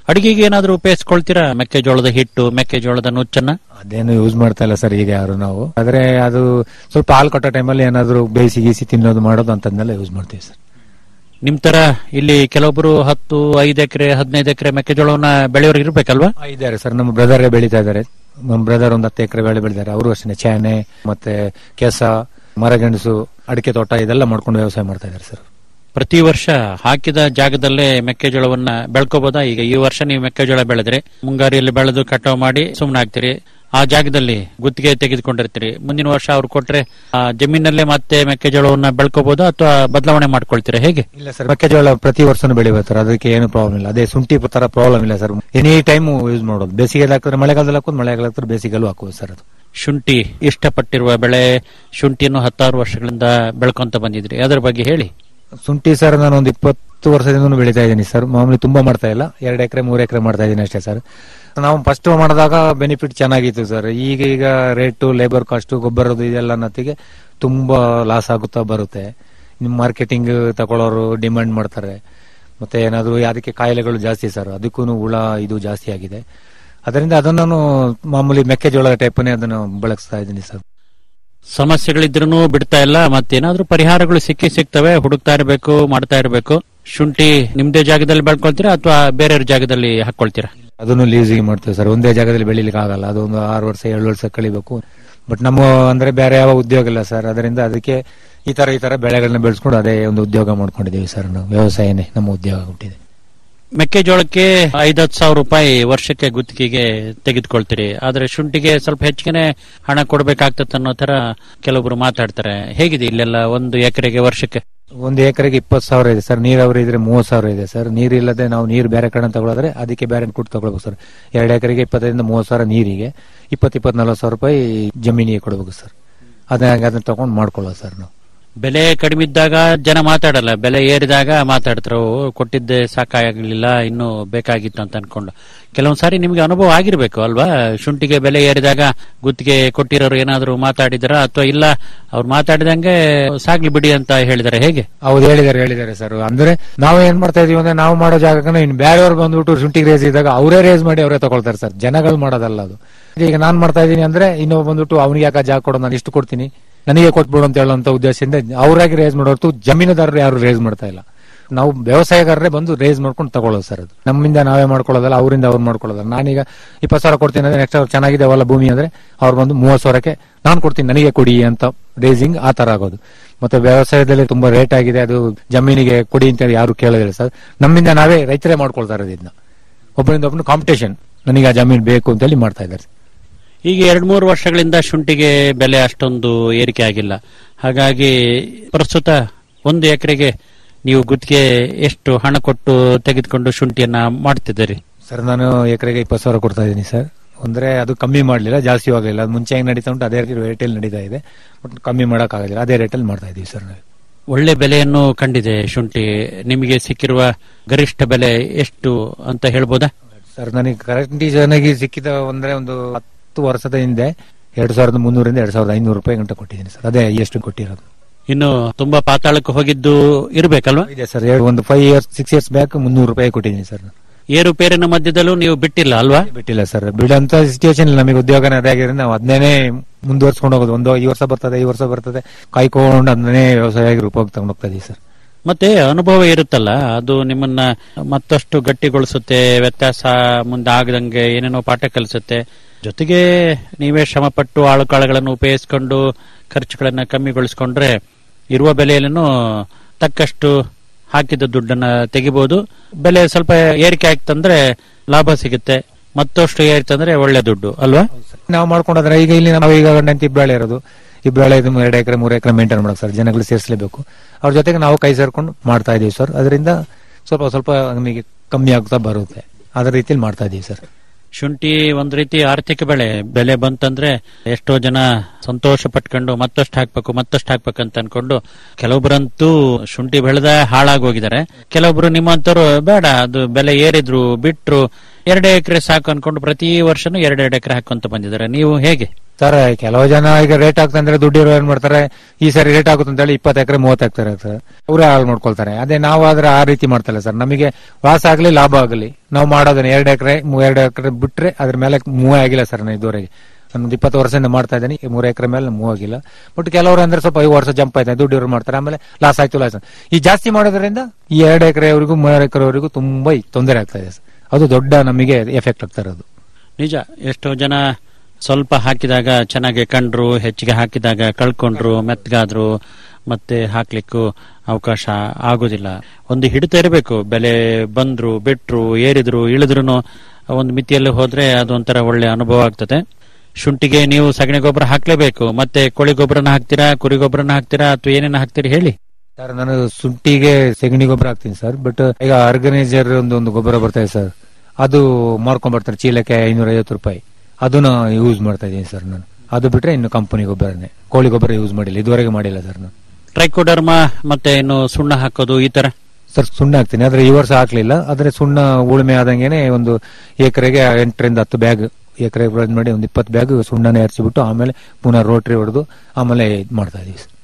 S2: ಅಡಿಗೆಗೆ ಏನಾದ್ರೂ ಉಪಯೋಗಿಸ್ಕೊಳ್ತೀರಾ ಮೆಕ್ಕೆಜೋಳದ ಹಿಟ್ಟು ಮೆಕ್ಕೆಜೋಳದ ನುಚ್ಚನ್ನ
S9: ಅದೇನು ಯೂಸ್ ಮಾಡ್ತಾ ಇಲ್ಲ ಸರ್ ಈಗ ಯಾರು ನಾವು ಆದ್ರೆ ಅದು ಸ್ವಲ್ಪ ಹಾಲು ಕಟ್ಟೋ ಟೈಮಲ್ಲಿ ಏನಾದ್ರು ಬೇಯಿಸಿ ಗೀಸಿ ತಿನ್ನೋದು ಮಾಡೋದು ಅಂತದ್ನೆಲ್ಲ ಯೂಸ್ ಮಾಡ್ತೀವಿ ಸರ್
S2: ನಿಮ್ ತರ ಇಲ್ಲಿ ಕೆಲವೊಬ್ರು ಹತ್ತು ಐದು ಎಕರೆ ಹದಿನೈದು ಎಕರೆ ಮೆಕ್ಕೆಜೋಳವನ್ನ ಬೆಳೆಯೋರು ಇರ್ಬೇಕಲ್ವಾ
S9: ಇದ್ದಾರೆ ಸರ್ ನಮ್ಮ ಬ್ರದರ್ ಬೆಳೀತಾ ಇದ್ದಾರೆ ನಮ್ಮ ಬ್ರದರ್ ಒಂದು ಹತ್ತು ಎಕರೆ ಬೆಳೆ ಬೆಳಿತಾರೆ ಅವರು ಅಷ್ಟೇ ಚಾನೆ ಮತ್ತೆ ಕೆಸ ಮರಗೆಣಸು ಅಡಿಕೆ ತೋಟ ಇದೆಲ್ಲ ಮಾಡ್ಕೊಂಡು ವ್ಯವಸಾಯ ಮಾಡ್ತಾ ಇದ್ದಾರೆ ಸರ್
S2: ಪ್ರತಿ ವರ್ಷ ಹಾಕಿದ ಜಾಗದಲ್ಲೇ ಮೆಕ್ಕೆಜೋಳವನ್ನ ಬೆಳ್ಕೋಬಹುದಾ ಈಗ ಈ ವರ್ಷ ನೀವು ಮೆಕ್ಕೆಜೋಳ ಬೆಳೆದ್ರೆ ಮುಂಗಾರಿಯಲ್ಲಿ ಬೆಳೆದು ಕಟಾವು ಮಾಡಿ ಸುಮ್ಮನೆ ಆಗ್ತೀರಿ ಆ ಜಾಗದಲ್ಲಿ ಗುತ್ತಿಗೆ ತೆಗೆದುಕೊಂಡಿರ್ತೀರಿ ಮುಂದಿನ ವರ್ಷ ಅವ್ರು ಕೊಟ್ರೆ ಆ ಜಮೀನಲ್ಲೇ ಮತ್ತೆ ಮೆಕ್ಕೆಜೋಳವನ್ನ ಬೆಳ್ಕೋಬಹುದಾ ಅಥವಾ ಬದಲಾವಣೆ ಮಾಡ್ಕೊಳ್ತೀರಾ ಹೇಗೆ
S9: ಇಲ್ಲ ಸರ್ ಮೆಕ್ಕೆಜೋಳ ಪ್ರತಿ ವರ್ಷನೂ ಬೆಳಿಬೇಕು ಸರ್ ಅದಕ್ಕೆ ಏನು ಪ್ರಾಬ್ಲಮ್ ಇಲ್ಲ ಅದೇ ಶುಂಠಿ ತರ ಪ್ರಾಬ್ಲಮ್ ಇಲ್ಲ ಸರ್ ಎನಿ ಟೈಮ್ ಯೂಸ್ ಮಾಡೋದು ಬೇಸಿಗೆ ಹಾಕಿದ್ರೆ ಮಳೆಗಾಲದಲ್ಲಿ ಹಾಕೋದು ಮಳೆಗಾಲ ಹಾಕಿದ್ರೆ ಬೇಸಿಗೆಲ್ಲೂ ಹಾಕೋದು ಸರ್ ಅದು
S2: ಶುಂಠಿ ಇಷ್ಟಪಟ್ಟಿರುವ ಬೆಳೆ ಶುಂಠಿಯನ್ನು ಹತ್ತಾರು ವರ್ಷಗಳಿಂದ ಬೆಳ್ಕೊಂತ ಬಂದಿದ್ರಿ ಅದರ ಬಗ್ಗೆ ಹೇಳಿ
S9: ಶುಂಠಿ ಸರ್ ನಾನು ಒಂದು ಇಪ್ಪತ್ತು ವರ್ಷದಿಂದ ಬೆಳೀತಾ ಇದ್ದೀನಿ ಸರ್ ಮಾಮೂಲಿ ತುಂಬಾ ಮಾಡ್ತಾ ಇಲ್ಲ ಎರಡು ಎಕರೆ ಮೂರು ಎಕರೆ ಮಾಡ್ತಾ ಇದ್ದೀನಿ ಅಷ್ಟೇ ಸರ್ ನಾವು ಫಸ್ಟ್ ಮಾಡಿದಾಗ ಬೆನಿಫಿಟ್ ಚೆನ್ನಾಗಿತ್ತು ಸರ್ ಈಗ ಈಗ ರೇಟು ಲೇಬರ್ ಕಾಸ್ಟ್ ಗೊಬ್ಬರದ್ದು ಇದೆಲ್ಲ ನತ್ತಿಗೆ ತುಂಬಾ ಲಾಸ್ ಆಗುತ್ತಾ ಬರುತ್ತೆ ನಿಮ್ ಮಾರ್ಕೆಟಿಂಗ್ ತಗೊಳ್ಳೋರು ಡಿಮ್ಯಾಂಡ್ ಮಾಡ್ತಾರೆ ಮತ್ತೆ ಏನಾದ್ರು ಅದಕ್ಕೆ ಕಾಯಿಲೆಗಳು ಜಾಸ್ತಿ ಸರ್ ಅದಕ್ಕೂ ಹುಳ ಇದು ಜಾಸ್ತಿ ಆಗಿದೆ ಅದರಿಂದ ಅದನ್ನು ನಾನು ಮಾಮೂಲಿ ಮೆಕ್ಕೆಜೋಳ ಟೈಪನೇ ಅದನ್ನು ಬಳಸ್ತಾ ಇದ್ದೀನಿ ಸರ್
S2: ಸಮಸ್ಯೆಗಳಿದ್ರೂ ಬಿಡ್ತಾ ಇಲ್ಲ ಮತ್ತೇನಾದ್ರೂ ಪರಿಹಾರಗಳು ಸಿಕ್ಕಿ ಸಿಗ್ತವೆ ಹುಡುಕ್ತಾ ಇರಬೇಕು ಮಾಡ್ತಾ ಇರಬೇಕು ಶುಂಠಿ ನಿಮ್ದೇ ಜಾಗದಲ್ಲಿ ಬೆಳ್ಕೊಳ್ತೀರಾ ಅಥವಾ ಬೇರೆಯವ್ರ ಜಾಗದಲ್ಲಿ ಹಾಕೊಳ್ತೀರಾ
S9: ಅದನ್ನು ಲೀಸಿಗೆ ಮಾಡ್ತೇವೆ ಸರ್ ಒಂದೇ ಜಾಗದಲ್ಲಿ ಬೆಳಿಲಿಕ್ಕೆ ಆಗಲ್ಲ ಅದೊಂದು ಆರು ವರ್ಷ ಏಳು ವರ್ಷ ಕಳಿಬೇಕು ಬಟ್ ನಮ್ಮ ಅಂದ್ರೆ ಬೇರೆ ಯಾವ ಉದ್ಯೋಗ ಇಲ್ಲ ಸರ್ ಅದರಿಂದ ಅದಕ್ಕೆ ಈ ತರ ಈ ತರ ಬೆಳೆಗಳನ್ನ ಬೆಳೆಸ್ಕೊಂಡು ಅದೇ ಒಂದು ಉದ್ಯೋಗ ಮಾಡ್ಕೊಂಡಿದ್ದೀವಿ ಸರ್ ನಾವು ವ್ಯವಸಾಯನೇ ನಮ್ಮ ಉದ್ಯೋಗ ಹುಟ್ಟಿದೆ
S2: ಮೆಕ್ಕೆಜೋಳಕ್ಕೆ ಐದತ್ತು ಸಾವಿರ ರೂಪಾಯಿ ವರ್ಷಕ್ಕೆ ಗುತ್ತಿಗೆಗೆ ತೆಗೆದುಕೊಳ್ತೀರಿ ಆದ್ರೆ ಶುಂಠಿಗೆ ಸ್ವಲ್ಪ ಹೆಚ್ಚಿಗೆ ಹಣ ಕೊಡ್ಬೇಕಾಗ್ತದೆ ಅನ್ನೋ ತರ ಕೆಲವೊಬ್ರು ಮಾತಾಡ್ತಾರೆ ಹೇಗಿದೆ ಇಲ್ಲೆಲ್ಲ ಒಂದು ಎಕರೆಗೆ ವರ್ಷಕ್ಕೆ
S9: ಒಂದು ಎಕರೆಗೆ ಇಪ್ಪತ್ತು ಸಾವಿರ ಇದೆ ಸರ್ ನೀರಾವರಿ ಇದ್ರೆ ಮೂವತ್ತು ಸಾವಿರ ಇದೆ ಸರ್ ನೀರಿಲ್ಲದೆ ನಾವು ನೀರು ಬೇರೆ ಕಡೆ ತಗೊಳ್ಳೋದ್ರೆ ಅದಕ್ಕೆ ಬೇರೆ ಕೊಟ್ಟು ತಗೊಳ್ಬೇಕು ಸರ್ ಎರಡು ಎಕರೆಗೆ ಇಪ್ಪತ್ತೈದಿಂದ ಮೂವತ್ತು ಸಾವಿರ ನೀರಿಗೆ ಇಪ್ಪತ್ತು ಇಪ್ಪತ್ತು ನಲ್ವತ್ತು ಸಾವಿರ ರೂಪಾಯಿ ಜಮೀನಿಗೆ ಕೊಡಬೇಕು ಸರ್ ಅದೇ ಅದನ್ನ ತಗೊಂಡು ಮಾಡ್ಕೊಳ್ಳೋದು ಸರ್ ನಾವು
S2: ಬೆಲೆ ಕಡಿಮೆ ಇದ್ದಾಗ ಜನ ಮಾತಾಡಲ್ಲ ಬೆಲೆ ಏರಿದಾಗ ಮಾತಾಡ್ತಾರೆ "ಓ, ಕೊಟ್ಟಿದ್ದೆ ಸಾಕಾಗಲಿಲ್ಲ ಇನ್ನು ಬೇಕಾಗಿತ್ತು ಅಂತ ಅನ್ಕೊಂಡು ಕೆಲವೊಂದ್ ಸಾರಿ ನಿಮ್ಗೆ ಅನುಭವ ಆಗಿರ್ಬೇಕು ಅಲ್ವಾ ಶುಂಠಿಗೆ ಬೆಲೆ ಏರಿದಾಗ ಗುತ್ತಿಗೆ ಕೊಟ್ಟಿರೋರು ಏನಾದ್ರು ಮಾತಾಡಿದಾರ ಅಥವಾ ಇಲ್ಲ ಅವ್ರು ಮಾತಾಡಿದಂಗೆ ಸಾಗ್ಲಿ ಬಿಡಿ ಅಂತ ಹೇಳಿದಾರೆ ಹೇಗೆ
S9: ಹೌದು ಹೇಳಿದ್ದಾರೆ ಹೇಳಿದ್ದಾರೆ ಸರ್ ಅಂದ್ರೆ ನಾವು ಏನ್ ಮಾಡ್ತಾ ಇದೀವಿ ಅಂದ್ರೆ ನಾವು ಮಾಡೋ ಜಾಗಕ್ಕೆ ಇನ್ನು ಬೇರೆಯವ್ರು ಬಂದ್ಬಿಟ್ಟು ಶುಂಠಿಗೆ ರೇಸ್ ಇದ್ದಾಗ ಅವರೇ ರೇಸ್ ಮಾಡಿ ಅವರೇ ತಗೊಳ್ತಾರೆ ಸರ್ ಜನಗಳು ಮಾಡೋದಲ್ಲ ಅದು ಈಗ ನಾನ್ ಮಾಡ್ತಾ ಇದೀನಿ ಅಂದ್ರೆ ಇನ್ನೊಬ್ಬ ಬಂದ್ಬಿಟ್ಟು ಅವ್ನಿಗೆ ಯಾಕೆ ಜಾಗ ಕೊಡೋದು ನಾನು ಇಷ್ಟು ಕೊಡ್ತೀನಿ ನನಗೆ ಕೊಟ್ಬಿಡು ಅಂತ ಹೇಳುವಂತ ಉದ್ದೇಶದಿಂದ ಅವರಾಗಿ ರೇಸ್ ಮಾಡೋರ್ತು ಜಮೀನುದಾರರು ಯಾರು ರೇಸ್ ಮಾಡ್ತಾ ಇಲ್ಲ ನಾವು ವ್ಯವಸಾಯಗಾರರೇ ಬಂದು ರೇಸ್ ಮಾಡ್ಕೊಂಡು ತಗೊಳ್ಳೋದು ಸರ್ ಅದು ನಮ್ಮಿಂದ ನಾವೇ ಮಾಡ್ಕೊಳ್ಳೋದಲ್ಲ ಅವರಿಂದ ಅವ್ರು ಮಾಡ್ಕೊಳ್ಳೋದಲ್ಲ ನಾನೀಗ ಇಪ್ಪತ್ತು ಸಾವಿರ ಕೊಡ್ತೀನಿ ಅಂದ್ರೆ ನೆಕ್ಸ್ಟ್ ಅವ್ರು ಚೆನ್ನಾಗಿದೆ ಅವಲ್ಲ ಭೂಮಿ ಅಂದ್ರೆ ಅವ್ರು ಬಂದು ಮೂವತ್ತು ಸಾವಿರಕ್ಕೆ ನಾನು ಕೊಡ್ತೀನಿ ನನಗೆ ಕೊಡಿ ಅಂತ ರೇಸಿಂಗ್ ಆ ತರ ಆಗೋದು ಮತ್ತೆ ವ್ಯವಸಾಯದಲ್ಲಿ ತುಂಬಾ ರೇಟ್ ಆಗಿದೆ ಅದು ಜಮೀನಿಗೆ ಕೊಡಿ ಅಂತ ಯಾರು ಕೇಳೋದಿಲ್ಲ ಸರ್ ನಮ್ಮಿಂದ ನಾವೇ ರೈತರೇ ಮಾಡ್ಕೊಳ್ತಾ ಇರೋದು ಇದನ್ನ ಒಬ್ಬರಿಂದ ಒಬ್ಬನು ಕಾಂಪಿಟೇಷನ್ ನನಗೆ ಆ ಜಮೀನು ಬೇಕು ಅಂತ ಹೇಳಿ ಮಾಡ್ತಾ ಇದ್ದಾರೆ
S2: ಈಗ ಎರಡ್ ಮೂರು ವರ್ಷಗಳಿಂದ ಶುಂಠಿಗೆ ಬೆಲೆ ಅಷ್ಟೊಂದು ಏರಿಕೆ ಆಗಿಲ್ಲ ಹಾಗಾಗಿ ಪ್ರಸ್ತುತ ಒಂದು ಎಕರೆಗೆ ನೀವು ಗುತ್ತಿಗೆ ಎಷ್ಟು ಹಣ ಕೊಟ್ಟು ತೆಗೆದುಕೊಂಡು ಶುಂಠಿಯನ್ನ ಮಾಡ್ತಿದ್ದೀರಿ
S9: ಸರ್ ನಾನು ಎಕರೆಗೆ ಇಪ್ಪತ್ತು ಸಾವಿರ ಕೊಡ್ತಾ ಇದ್ದೀನಿ ಸರ್ ಅಂದ್ರೆ ಅದು ಕಮ್ಮಿ ಮಾಡಲಿಲ್ಲ ಜಾಸ್ತಿ ಆಗಲಿಲ್ಲ ಅದು ಮುಂಚೆ ಹೆಂಗ್ ನಡೀತಾ ಉಂಟು ಅದೇ ರೇಟಲ್ಲಿ ನಡೀತಾ ಇದೆ ಬಟ್ ಕಮ್ಮಿ ಮಾಡಕ್ ಆಗೋದಿಲ್ಲ ಅದೇ ರೇಟಲ್ಲಿ ಮಾಡ್ತಾ ಇದೀವಿ ಸರ್ ನಾವು
S2: ಒಳ್ಳೆ ಬೆಲೆಯನ್ನು ಕಂಡಿದೆ ಶುಂಠಿ ನಿಮಗೆ ಸಿಕ್ಕಿರುವ ಗರಿಷ್ಠ ಬೆಲೆ ಎಷ್ಟು ಅಂತ ಹೇಳ್ಬೋದಾ
S9: ಸರ್ ನನಗೆ ಕರೆಕ್ಟ್ ಚೆನ್ನಾಗಿ ಸಿಕ್ಕಿದ ಅಂದ್ರೆ ಒಂದು ಹತ್ತು ವರ್ಷದ ಹಿಂದೆ ಎರಡ್ ಸಾವಿರದ ಮುನ್ನೂರಿಂದ ಎರಡ್ ಸಾವಿರದ ಐನೂರು ರೂಪಾಯಿ ಗಂಟೆ ಕೊಟ್ಟಿದ್ದೀನಿ ಸರ್ ಅದೇ ಎಷ್ಟು ಕೊಟ್ಟಿರೋದು
S2: ಇನ್ನು ತುಂಬಾ ಪಾತಾಳಕ್ಕೆ ಹೋಗಿದ್ದು ಇರ್ಬೇಕಲ್ವಾ
S9: ಇದೆ ಸರ್ ಎರಡು ಒಂದು five years six years back ಮುನ್ನೂರು ರೂಪಾಯಿ ಕೊಟ್ಟಿದ್ದೀನಿ ಸರ್
S2: ಏರುಪೇರಿನ ಮಧ್ಯದಲ್ಲೂ ನೀವು ಬಿಟ್ಟಿಲ್ಲ ಅಲ್ವಾ
S9: ಬಿಟ್ಟಿಲ್ಲ ಸರ್ ಬಿಡಂತ ಸಿಚುವೇಶನ್ ನಮಗೆ ಉದ್ಯೋಗನೇ ಅದೇ ಆಗಿರೋದ್ರಿಂದ ನಾವು ಅದನ್ನೇ ಮುಂದುವರ್ಸ್ಕೊಂಡು ಹೋಗೋದು ಒಂದು ಈ ವರ್ಷ ಬರ್ತದೆ ಈ ವರ್ಷ ಬರ್ತದೆ ಕಾಯ್ಕೊಂಡು ಅದನ್ನೇ ವ್ಯವಸಾಯ ರೂಪವಾಗಿ ತಗೊಂಡು ಹೋಗ್ತಾ ಇದೀವಿ ಸರ್
S2: ಮತ್ತೆ ಅನುಭವ ಇರುತ್ತಲ್ಲ ಅದು ನಿಮ್ಮನ್ನ ಮತ್ತಷ್ಟು ಗಟ್ಟಿಗೊಳಿಸುತ್ತೆ ವ್ಯತ್ಯಾಸ ಮುಂದೆ ಆಗದಂಗೆ ಏನೇನೋ ಪಾಠ ಕಲಿಸುತ್ತೆ ಜೊತೆಗೆ ನೀವೇ ಶ್ರಮಪಟ್ಟು ಆಳುಕಾಳುಗಳನ್ನು ಉಪಯೋಗಿಸಿಕೊಂಡು ಖರ್ಚುಗಳನ್ನ ಕಮ್ಮಿಗೊಳಿಸ್ಕೊಂಡ್ರೆ ಇರುವ ಬೆಲೆಯಲ್ಲೂ ತಕ್ಕಷ್ಟು ಹಾಕಿದ ದುಡ್ಡನ್ನ ತೆಗಿಬಹುದು ಬೆಲೆ ಸ್ವಲ್ಪ ಏರಿಕೆ ಆಗ್ತಂದ್ರೆ ಲಾಭ ಸಿಗುತ್ತೆ ಮತ್ತಷ್ಟು ಏರಿತಂದ್ರೆ ಒಳ್ಳೆ ದುಡ್ಡು ಅಲ್ವಾ
S9: ನಾವು ಮಾಡ್ಕೊಂಡ್ರೆ ಈಗ ಇಲ್ಲಿ ನಾವು ಈಗ ಗಂಟೆ ಇಬ್ಬಳೆ ಇರೋದು ಇಬ್ಬಳೆ ಇದು ಎರಡು ಎಕರೆ ಮೂರು ಎಕರೆ ಮೇಂಟೈನ್ ಮಾಡಕ್ ಸರ್ ಜನಗಳು ಸೇರಿಸಲೇಬೇಕು ಅವ್ರ ಜೊತೆಗೆ ನಾವು ಕೈ ಸೇರ್ಕೊಂಡು ಮಾಡ್ತಾ ಇದೀವಿ ಸರ್ ಅದರಿಂದ ಸ್ವಲ್ಪ ಸ್ವಲ್ಪ ನಮಗೆ ಕಮ್ಮಿ ಆಗ್ತಾ ಬರುತ್ತೆ ಅದೇ ರೀತಿಯಲ್ಲಿ ಮಾಡ್ತಾ ಇದೀವಿ ಸರ್
S2: ಶುಂಠಿ ಒಂದ್ ರೀತಿ ಆರ್ಥಿಕ ಬೆಳೆ ಬೆಲೆ ಬಂತಂದ್ರೆ ಎಷ್ಟೋ ಜನ ಸಂತೋಷ ಪಟ್ಕೊಂಡು ಮತ್ತಷ್ಟು ಹಾಕ್ಬೇಕು ಮತ್ತಷ್ಟು ಹಾಕ್ಬೇಕಂತ ಅನ್ಕೊಂಡು ಕೆಲವೊಬ್ಬರಂತೂ ಶುಂಠಿ ಬೆಳೆದ ಹಾಳಾಗಿ ಹೋಗಿದ್ದಾರೆ ಕೆಲವೊಬ್ರು ನಿಮ್ಮಂತವ್ರು ಬೇಡ ಅದು ಬೆಲೆ ಏರಿದ್ರು ಬಿಟ್ರು ಎರಡು ಎಕರೆ ಸಾಕು ಅನ್ಕೊಂಡು ಪ್ರತಿ ವರ್ಷನೂ ಎರಡೆರಡು ಎಕರೆ ಹಾಕೊಂತ ಬಂದಿದ್ದಾರೆ ನೀವು ಹೇಗೆ
S9: ಸರ್ ಕೆಲವು ಜನ ಈಗ ರೇಟ್ ಆಗ್ತಂದ್ರೆ ದುಡ್ಡು ಇರೋ ಏನ್ ಮಾಡ್ತಾರೆ ಈ ಸರಿ ರೇಟ್ ಆಗುತ್ತೆ ಅಂತ ಹೇಳಿ ಇಪ್ಪತ್ತು ಎಕರೆ ಮೂವತ್ತು ಎಕರೆ ಸರ್ ಅವರೇ ಹಾಳು ಮಾಡ್ಕೊಳ್ತಾರೆ ಅದೇ ನಾವು ಆದ್ರೆ ಆ ರೀತಿ ಮಾಡ್ತಲ್ಲ ಸರ್ ನಮಗೆ ಲಾಸ್ ಆಗ್ಲಿ ಲಾಭ ಆಗಲಿ ನಾವು ಮಾಡೋದನ್ನ ಎರಡು ಎಕರೆ ಎರಡು ಎಕರೆ ಬಿಟ್ರೆ ಅದ್ರ ಮೇಲೆ ಮೂವ್ ಆಗಿಲ್ಲ ಸರ್ ನಾನು ಇದುವರೆಗೆ ಒಂದು ಇಪ್ಪತ್ತು ವರ್ಷದಿಂದ ಮಾಡ್ತಾ ಇದ್ದೀನಿ ಮೂರು ಎಕರೆ ಮೇಲೆ ಮೂವ್ ಆಗಿಲ್ಲ ಬಟ್ ಕೆಲವರು ಅಂದ್ರೆ ಸ್ವಲ್ಪ ಐದು ವರ್ಷ ಜಂಪ್ ಆಯ್ತು ದುಡ್ಡು ಇವ್ರು ಮಾಡ್ತಾರೆ ಆಮೇಲೆ ಲಾಸ್ ಆಯ್ತು ಲಾಸ್ ಈ ಜಾಸ್ತಿ ಮಾಡೋದ್ರಿಂದ ಈ ಎರಡು ಎಕರೆವರೆಗೂ ಮೂರು ಎಕರೆವರೆಗೂ ತುಂಬಾ ತೊಂದರೆ ಆಗ್ತಾ ಇದೆ ಸರ್ ಅದು ದೊಡ್ಡ ನಮಗೆ ಎಫೆಕ್ಟ್ ಆಗ್ತಾ ಇರೋದು
S2: ನಿಜ ಎಷ್ಟೋ ಜನ ಸ್ವಲ್ಪ ಹಾಕಿದಾಗ ಚೆನ್ನಾಗಿ ಕಂಡ್ರು ಹೆಚ್ಚಿಗೆ ಹಾಕಿದಾಗ ಕಳ್ಕೊಂಡ್ರು ಮೆತ್ತಗಾದ್ರು ಮತ್ತೆ ಹಾಕ್ಲಿಕ್ಕೂ ಅವಕಾಶ ಆಗುದಿಲ್ಲ ಒಂದು ಹಿಡಿತ ಇರಬೇಕು ಬೆಲೆ ಬಂದ್ರು ಬಿಟ್ರು ಏರಿದ್ರು ಇಳಿದ್ರು ಒಂದು ಮಿತಿಯಲ್ಲಿ ಹೋದ್ರೆ ಅದೊಂಥರ ಒಳ್ಳೆ ಅನುಭವ ಆಗ್ತದೆ ಶುಂಠಿಗೆ ನೀವು ಸಗಣಿ ಗೊಬ್ಬರ ಹಾಕ್ಲೇಬೇಕು ಮತ್ತೆ ಕೋಳಿ ಗೊಬ್ಬರನ ಹಾಕ್ತೀರಾ ಕುರಿ ಗೊಬ್ಬರನ ಹಾಕ್ತೀರಾ ಅಥವಾ ಏನೇನ ಹಾಕ್ತೀರಿ ಹೇಳಿ
S9: ಸರ್ ನಾನು ಶುಂಠಿಗೆ ಸೆಗಣಿ ಗೊಬ್ಬರ ಹಾಕ್ತೀನಿ ಸರ್ ಬಟ್ ಈಗ ಆರ್ಗನೈಸರ್ ಒಂದು ಒಂದು ಗೊಬ್ಬರ ಬರ್ತಾ ಇದೆ ಸರ್ ಅದು ಮಾರ್ಕೊಂಡ್ ಬರ್ತಾರೆ ಚೀಲಕ್ಕೆ ಐನೂರ ಐವತ್ತು ರೂಪಾಯಿ ಅದನ್ನ ಯೂಸ್ ಮಾಡ್ತಾ ಇದ್ದೀನಿ ಸರ್ ನಾನು ಅದು ಬಿಟ್ರೆ ಇನ್ನು ಕಂಪನಿ ಗೊಬ್ಬರನೇ ಕೋಳಿ ಗೊಬ್ಬರ ಯೂಸ್ ಮಾಡಿಲ್ಲ ಇದುವರೆಗೆ ಮಾಡಿಲ್ಲ ಸರ್ ನಾನು
S2: ಟ್ರೈಕೋಡರ್ಮ ಮತ್ತೆ ಇನ್ನು ಸುಣ್ಣ ಹಾಕೋದು ಈ ತರ
S9: ಸರ್ ಸುಣ್ಣ ಹಾಕ್ತೀನಿ ಆದ್ರೆ ಈ ವರ್ಷ ಹಾಕ್ಲಿಲ್ಲ ಆದ್ರೆ ಸುಣ್ಣ ಉಳುಮೆ ಆದಂಗೆನೆ ಒಂದು ಎಕರೆಗೆ ಎಂಟರಿಂದ ಹತ್ತು ಬ್ಯಾಗ್ ಎಕರೆ ಮಾಡಿ ಒಂದು ಇಪ್ಪತ್ತು ಬ್ಯಾಗ್ ಸುಣ್ಣನ ಎರಚಿಬಿಟ್ಟು ಆಮೇಲೆ ಪುನಃ ರೋಟ್ರಿ ಹೊಡೆದು ಆಮೇಲೆ ಇದ್ ಮಾಡ್ತಾ ಇದೀವಿ ಸರ್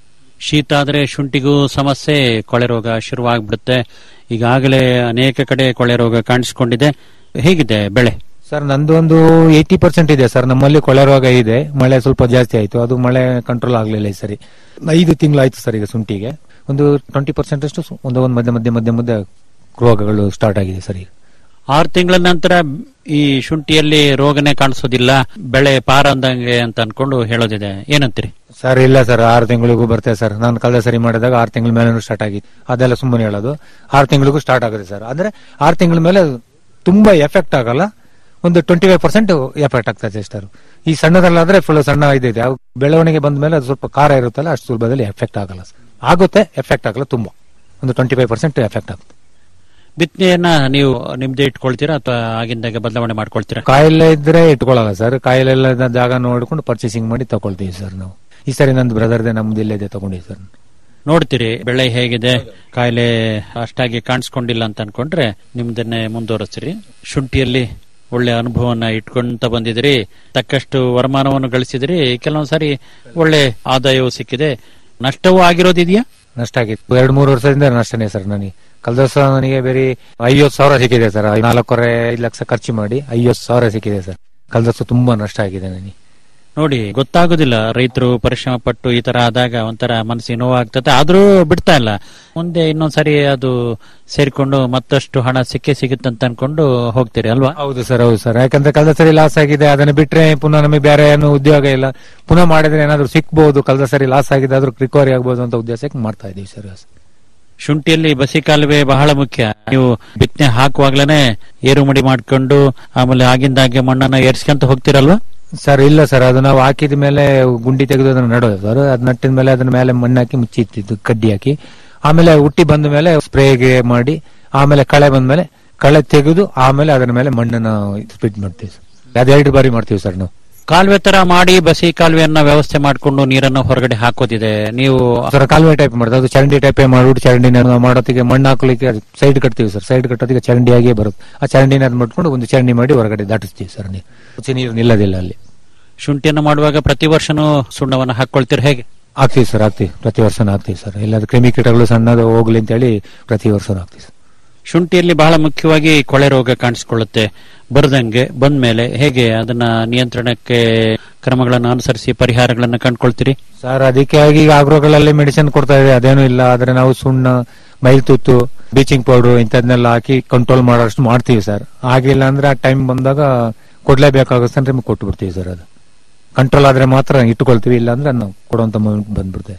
S2: ಶೀತ ಆದ್ರೆ ಶುಂಠಿಗೂ ಸಮಸ್ಯೆ ಕೊಳೆ ರೋಗ ಶುರುವಾಗ್ಬಿಡುತ್ತೆ ಈಗಾಗಲೇ ಅನೇಕ ಕಡೆ ಕೊಳೆ ರೋಗ ಕಾಣಿಸಿಕೊಂಡಿದೆ ಹೇಗಿದೆ ಬೆಳೆ
S9: ಸರ್ ನಂದು ಒಂದು ಏಯ್ಟಿ ಪರ್ಸೆಂಟ್ ಇದೆ ಸರ್ ನಮ್ಮಲ್ಲಿ ಕೊಳೆ ರೋಗ ಇದೆ ಮಳೆ ಸ್ವಲ್ಪ ಜಾಸ್ತಿ ಆಯ್ತು ಅದು ಮಳೆ ಕಂಟ್ರೋಲ್ ಆಗ್ಲಿಲ್ಲ ಈ ಸರಿ ಐದು ತಿಂಗಳಾಯ್ತು ಸರ್ ಈಗ ಶುಂಠಿಗೆ ಒಂದು ಟ್ವೆಂಟಿ ಪರ್ಸೆಂಟ್ ಅಷ್ಟು ಸು- ಒಂದು ಒಂದು ಮಧ್ಯ ಮಧ್ಯ ಮಧ್ಯ ಮಧ್ಯ ರೋಗಗಳು ಸ್ಟಾರ್ಟ್ ಆಗಿದೆ ಸರ್ ಈಗ
S2: ಆರು ತಿಂಗಳ ನಂತರ ಈ ಶುಂಠಿಯಲ್ಲಿ ರೋಗನೇ ಕಾಣಿಸೋದಿಲ್ಲ ಬೆಳೆ ಪಾರ ಅಂದಂಗೆ ಅಂತ ಅನ್ಕೊಂಡು ಹೇಳೋದಿದೆ ಏನಂತೀರಿ
S9: ಸರ್ ಇಲ್ಲ ಸರ್ ಆರು ತಿಂಗಳಿಗೂ ಬರ್ತೇವೆ ಸರ್ ನಾನು ಕಳೆದ ಸರಿ ಮಾಡಿದಾಗ ಆರು ತಿಂಗಳ ಮೇಲೆ ಸ್ಟಾರ್ಟ್ ಆಗಿತ್ತು ಅದೆಲ್ಲ ಸುಮ್ಮನೆ ಹೇಳೋದು ಆರು ತಿಂಗಳಿಗೂ ಸ್ಟಾರ್ಟ್ ಆಗುತ್ತೆ ಸರ್ ಅಂದ್ರೆ ಆರು ತಿಂಗಳ ಮೇಲೆ ತುಂಬಾ ಎಫೆಕ್ಟ್ ಆಗಲ್ಲ ಒಂದು ಟ್ವೆಂಟಿ ಫೈವ್ ಪರ್ಸೆಂಟ್ ಎಫೆಕ್ಟ್ ಆಗ್ತದೆ ಸರ್ ಈ ಸಣ್ಣದಲ್ಲಾದ್ರೆ ಫುಲ್ ಸಣ್ಣ ಇದಿದೆ ಅವು ಬೆಳವಣಿಗೆ ಬಂದ ಮೇಲೆ ಅದು ಸ್ವಲ್ಪ ಖಾರ ಇರುತ್ತಲ್ಲ ಅಷ್ಟು ಸುಲಭದಲ್ಲಿ ಎಫೆಕ್ಟ್ ಆಗಲ್ಲ ಸರ್ ಆಗುತ್ತೆ ಎಫೆಕ್ಟ್ ಆಗಲ್ಲ ತುಂಬಾ ಒಂದು ಟ್ವೆಂಟಿ ಫೈವ್ ಪರ್ಸೆಂಟ್ ಎಫೆಕ್ಟ್ ಆಗುತ್ತೆ
S2: ಬಿತ್ತನೆಯನ್ನ ನೀವು ನಿಮ್ದೇ ಇಟ್ಕೊಳ್ತೀರಾ ಅಥವಾ ಆಗಿಂದಾಗೆ ಬದಲಾವಣೆ ಮಾಡ್ಕೊಳ್ತೀರಾ
S9: ಕಾಯಿಲೆ ಇದ್ರೆ ಇಟ್ಕೊಳ್ಳಲ್ಲ ಸರ್ ಕಾಯಿಲೆ ಎಲ್ಲ ಜಾಗ ನೋಡ್ಕೊಂಡು ಪರ್ಚೇಸಿಂಗ್ ಮಾಡಿ ತಗೊಳ್ತೀವಿ ಸರ್ ನಾವು ಈ ಸರಿ ನಂದು ಬ್ರದರ್ದೆ ನಮ್ದು ಇಲ್ಲದೆ ತಗೊಂಡಿವಿ ಸರ್
S2: ನೋಡ್ತೀರಿ ಬೆಳೆ ಹೇಗಿದೆ ಕಾಯಿಲೆ ಅಷ್ಟಾಗಿ ಕಾಣಿಸ್ಕೊಂಡಿಲ್ಲ ಅಂತ ಅನ್ಕೊಂಡ್ರೆ ನಿಮ್ದನ್ನೇ ಮುಂದುವರಿಸ್ತೀರಿ ಶುಂಠಿಯಲ್ಲಿ ಒಳ್ಳೆ ಅನುಭವನ ಇಟ್ಕೊಂತ ಬಂದಿದ್ರಿ ತಕ್ಕಷ್ಟು ವರಮಾನವನ್ನು ಗಳಿಸಿದ್ರಿ ಕೆಲವೊಂದ್ ಸಾರಿ ಒಳ್ಳೆ ಆದಾಯವೂ ಸಿಕ್ಕಿದೆ ನಷ್ಟವೂ ಆಗಿರೋದಿದೆಯಾ
S9: ನಷ್ಟ ಆಗಿತ್ತು ಎರಡ್ ಮೂರು ವರ್ಷದಿಂದ ನಷ್ಟನೇ ಸರ್ ನನಗೆ ಕಳೆದ ವರ್ಷ ನನಗೆ ಬೇರೆ ಐವತ್ತು ಸಾವಿರ ಸಿಕ್ಕಿದೆ ಸರ್ ನಾಲ್ಕೂವರೆ ಐದು ಲಕ್ಷ ಖರ್ಚು ಮಾಡಿ ಐವತ್ತು ಸಾವಿರ ಸಿಕ್ಕಿದೆ ಸರ್ ಕಳೆದ ವರ್ಷ ತುಂಬಾ ನಷ್ಟ ಆಗಿದೆ ನನಗೆ
S2: ನೋಡಿ ಗೊತ್ತಾಗುದಿಲ್ಲ ರೈತರು ಪರಿಶ್ರಮ ಪಟ್ಟು ಈ ತರ ಆದಾಗ ಒಂಥರ ಮನಸ್ಸಿಗೆ ನೋವಾಗ್ತದೆ ಆದ್ರೂ ಬಿಡ್ತಾ ಇಲ್ಲ ಮುಂದೆ ಇನ್ನೊಂದ್ಸರಿ ಅದು ಸೇರಿಕೊಂಡು ಮತ್ತಷ್ಟು ಹಣ ಸಿಕ್ಕೇ ಸಿಗುತ್ತೆ ಅಂತ ಅನ್ಕೊಂಡು ಹೋಗ್ತೀರಿ ಅಲ್ವಾ
S9: ಹೌದು ಸರ್ ಹೌದು ಸರ್ ಯಾಕಂದ್ರೆ ಕಳೆದ ಸರಿ ಲಾಸ್ ಆಗಿದೆ ಅದನ್ನ ಬಿಟ್ರೆ ಪುನಃ ನಮಗೆ ಬೇರೆ ಏನು ಉದ್ಯೋಗ ಇಲ್ಲ ಪುನಃ ಮಾಡಿದ್ರೆ ಏನಾದ್ರು ಸಿಕ್ಬಹುದು ಕಳೆದ ಸರಿ ಲಾಸ್ ಆಗಿದೆ ಆದ್ರೂ ರಿಕವರಿ ಆಗ್ಬೋದು ಅಂತ ಉದ್ದೇಶಕ್ಕೆ ಮಾಡ್ತಾ ಇದೀವಿ ಸರ್
S2: ಶುಂಠಿಯಲ್ಲಿ ಬಸಿ ಕಾಲುವೆ ಬಹಳ ಮುಖ್ಯ ನೀವು ಬಿತ್ತನೆ ಹಾಕುವಾಗ್ಲೇನೆ ಏರು ಮಡಿ ಮಾಡ್ಕೊಂಡು ಆಮೇಲೆ ಆಗಿಂದಾಗೆ ಮಣ್ಣನ್ನ ಏರ್ಸ್ಕೊಂತ ಹೋಗ್ತಿರಲ್ವಾ
S9: ಸರ್ ಇಲ್ಲ ಸರ್ ಅದು ನಾವು ಹಾಕಿದ ಮೇಲೆ ಗುಂಡಿ ತೆಗೆದು ಅದನ್ನ ನಡೋದು ಸರ್ ಅದ್ ನಟ್ಟಿದ ಮೇಲೆ ಅದನ್ನ ಮೇಲೆ ಮಣ್ಣು ಹಾಕಿ ಮುಚ್ಚಿಟ್ಟಿದ್ದು ಕಡ್ಡಿ ಹಾಕಿ ಆಮೇಲೆ ಹುಟ್ಟಿ ಬಂದ ಮೇಲೆ ಸ್ಪ್ರೇಗೆ ಮಾಡಿ ಆಮೇಲೆ ಕಳೆ ಬಂದ ಮೇಲೆ ಕಳೆ ತೆಗೆದು ಆಮೇಲೆ ಅದರ ಮೇಲೆ ಮಣ್ಣನ್ನ ಸ್ಪಿಟ್ ಮಾಡ್ತೀವಿ ಸರ್ ಅದೆರಡು ಬಾರಿ ಮಾಡ್ತೀವಿ ಸರ್ ನಾವು
S2: ಕಾಲುವೆ ತರ ಮಾಡಿ ಬಸಿ ಕಾಲುವೆಯನ್ನ ವ್ಯವಸ್ಥೆ ಮಾಡ್ಕೊಂಡು ನೀರನ್ನು ಹೊರಗಡೆ ಹಾಕೋದಿದೆ ನೀವು
S9: ಸರ್ ಕಾಲುವೆ ಟೈಪ್ ಮಾಡ್ತೀವಿ ಅದು ಚರಂಡಿ ಟೈಪ್ ಮಾಡ್ಬಿಟ್ಟು ಚರಂಡಿನ ನಾವು ಮಾಡೋತ್ತಿಗೆ ಮಣ್ಣು ಹಾಕ್ಲಿಕ್ಕೆ ಸೈಡ್ ಕಟ್ತೀವಿ ಸರ್ ಸೈಡ್ ಕಟ್ಟೋದಿಗೆ ಚರಂಡಿಯಾಗಿಯೇ ಬರುತ್ತೆ ಆ ಚರಂಡಿನ ಅದ್ ಮಾಡ್ಕೊಂಡು ಒಂದು ಚರಂಡಿ ಮಾಡಿ ಹೊರಗಡೆ ದಾಟಿಸ್ತೀವಿ ಸರ್ ನೀರು ಹೆಚ್ಚು ನೀರು ನಿಲ್ಲೋದಿಲ್ಲ ಅಲ್ಲಿ
S2: ಶುಂಠಿಯನ್ನು ಮಾಡುವಾಗ ಪ್ರತಿ ವರ್ಷನೂ ಸುಣ್ಣವನ್ನು ಹಾಕೊಳ್ತೀರಿ ಹೇಗೆ
S9: ಹಾಕ್ತೀವಿ ಸರ್ ಹಾಕ್ತೀವಿ ಪ್ರತಿ ವರ್ಷನೂ ಹಾಕ್ತೀವಿ ಸರ್ ಇಲ್ಲಾಂದ್ರೆ ಕ್ರಿಮಿ ಕೀಟಗಳು ಸಣ್ಣದು ಹೋಗ್ಲಿ ಅಂತ ಹೇಳಿ ಪ್ರತಿ ವರ್ಷನೂ ಹಾಕ್ತೀವಿ ಸರ್
S2: ಶುಂಠಿಯಲ್ಲಿ ಬಹಳ ಮುಖ್ಯವಾಗಿ ಕೊಳೆ ರೋಗ ಕಾಣಿಸಿಕೊಳ್ಳುತ್ತೆ ಬರದಂಗೆ ಬಂದ್ಮೇಲೆ ಹೇಗೆ ಅದನ್ನ ನಿಯಂತ್ರಣಕ್ಕೆ ಕ್ರಮಗಳನ್ನು ಅನುಸರಿಸಿ ಪರಿಹಾರಗಳನ್ನು ಕಂಡುಕೊಳ್ತೀರಿ
S9: ಸರ್ ಅದಕ್ಕೆ ಆಗಿ ಈಗ ಆಗ್ರೋಗಳಲ್ಲಿ ಮೆಡಿಸಿನ್ ಕೊಡ್ತಾ ಇದೆ ಅದೇನು ಇಲ್ಲ ಆದ್ರೆ ನಾವು ಸುಣ್ಣ ಮೈಲ್ತುತ್ತು ಬ್ಲೀಚಿಂಗ್ ಪೌಡರ್ ಇಂಥದ್ನೆಲ್ಲ ಹಾಕಿ ಕಂಟ್ರೋಲ್ ಮಾಡೋಷ್ಟು ಮಾಡ್ತೀವಿ ಸರ್ ಆಗಿಲ್ಲ ಅಂದ್ರೆ ಆ ಟೈಮ್ ಬಂದಾಗ ಕೊಡ್ಲೇಬೇಕಾಗುತ್ತೆ ಅಂದ್ರೆ ನಿಮ್ಗೆ ಕೊಟ್ಟು ಬಿಡ್ತೀವಿ ಸರ್ ಅದು ಕಂಟ್ರೋಲ್ ಆದ್ರೆ ಮಾತ್ರ ಇಟ್ಕೊಳ್ತೀವಿ ಇಲ್ಲ ಅಂದ್ರೆ ನಾವು ಕೊಡುವಂತ ಮೂಮೆಂಟ್ ಬಂದ್ಬಿಡ್ತೇವೆ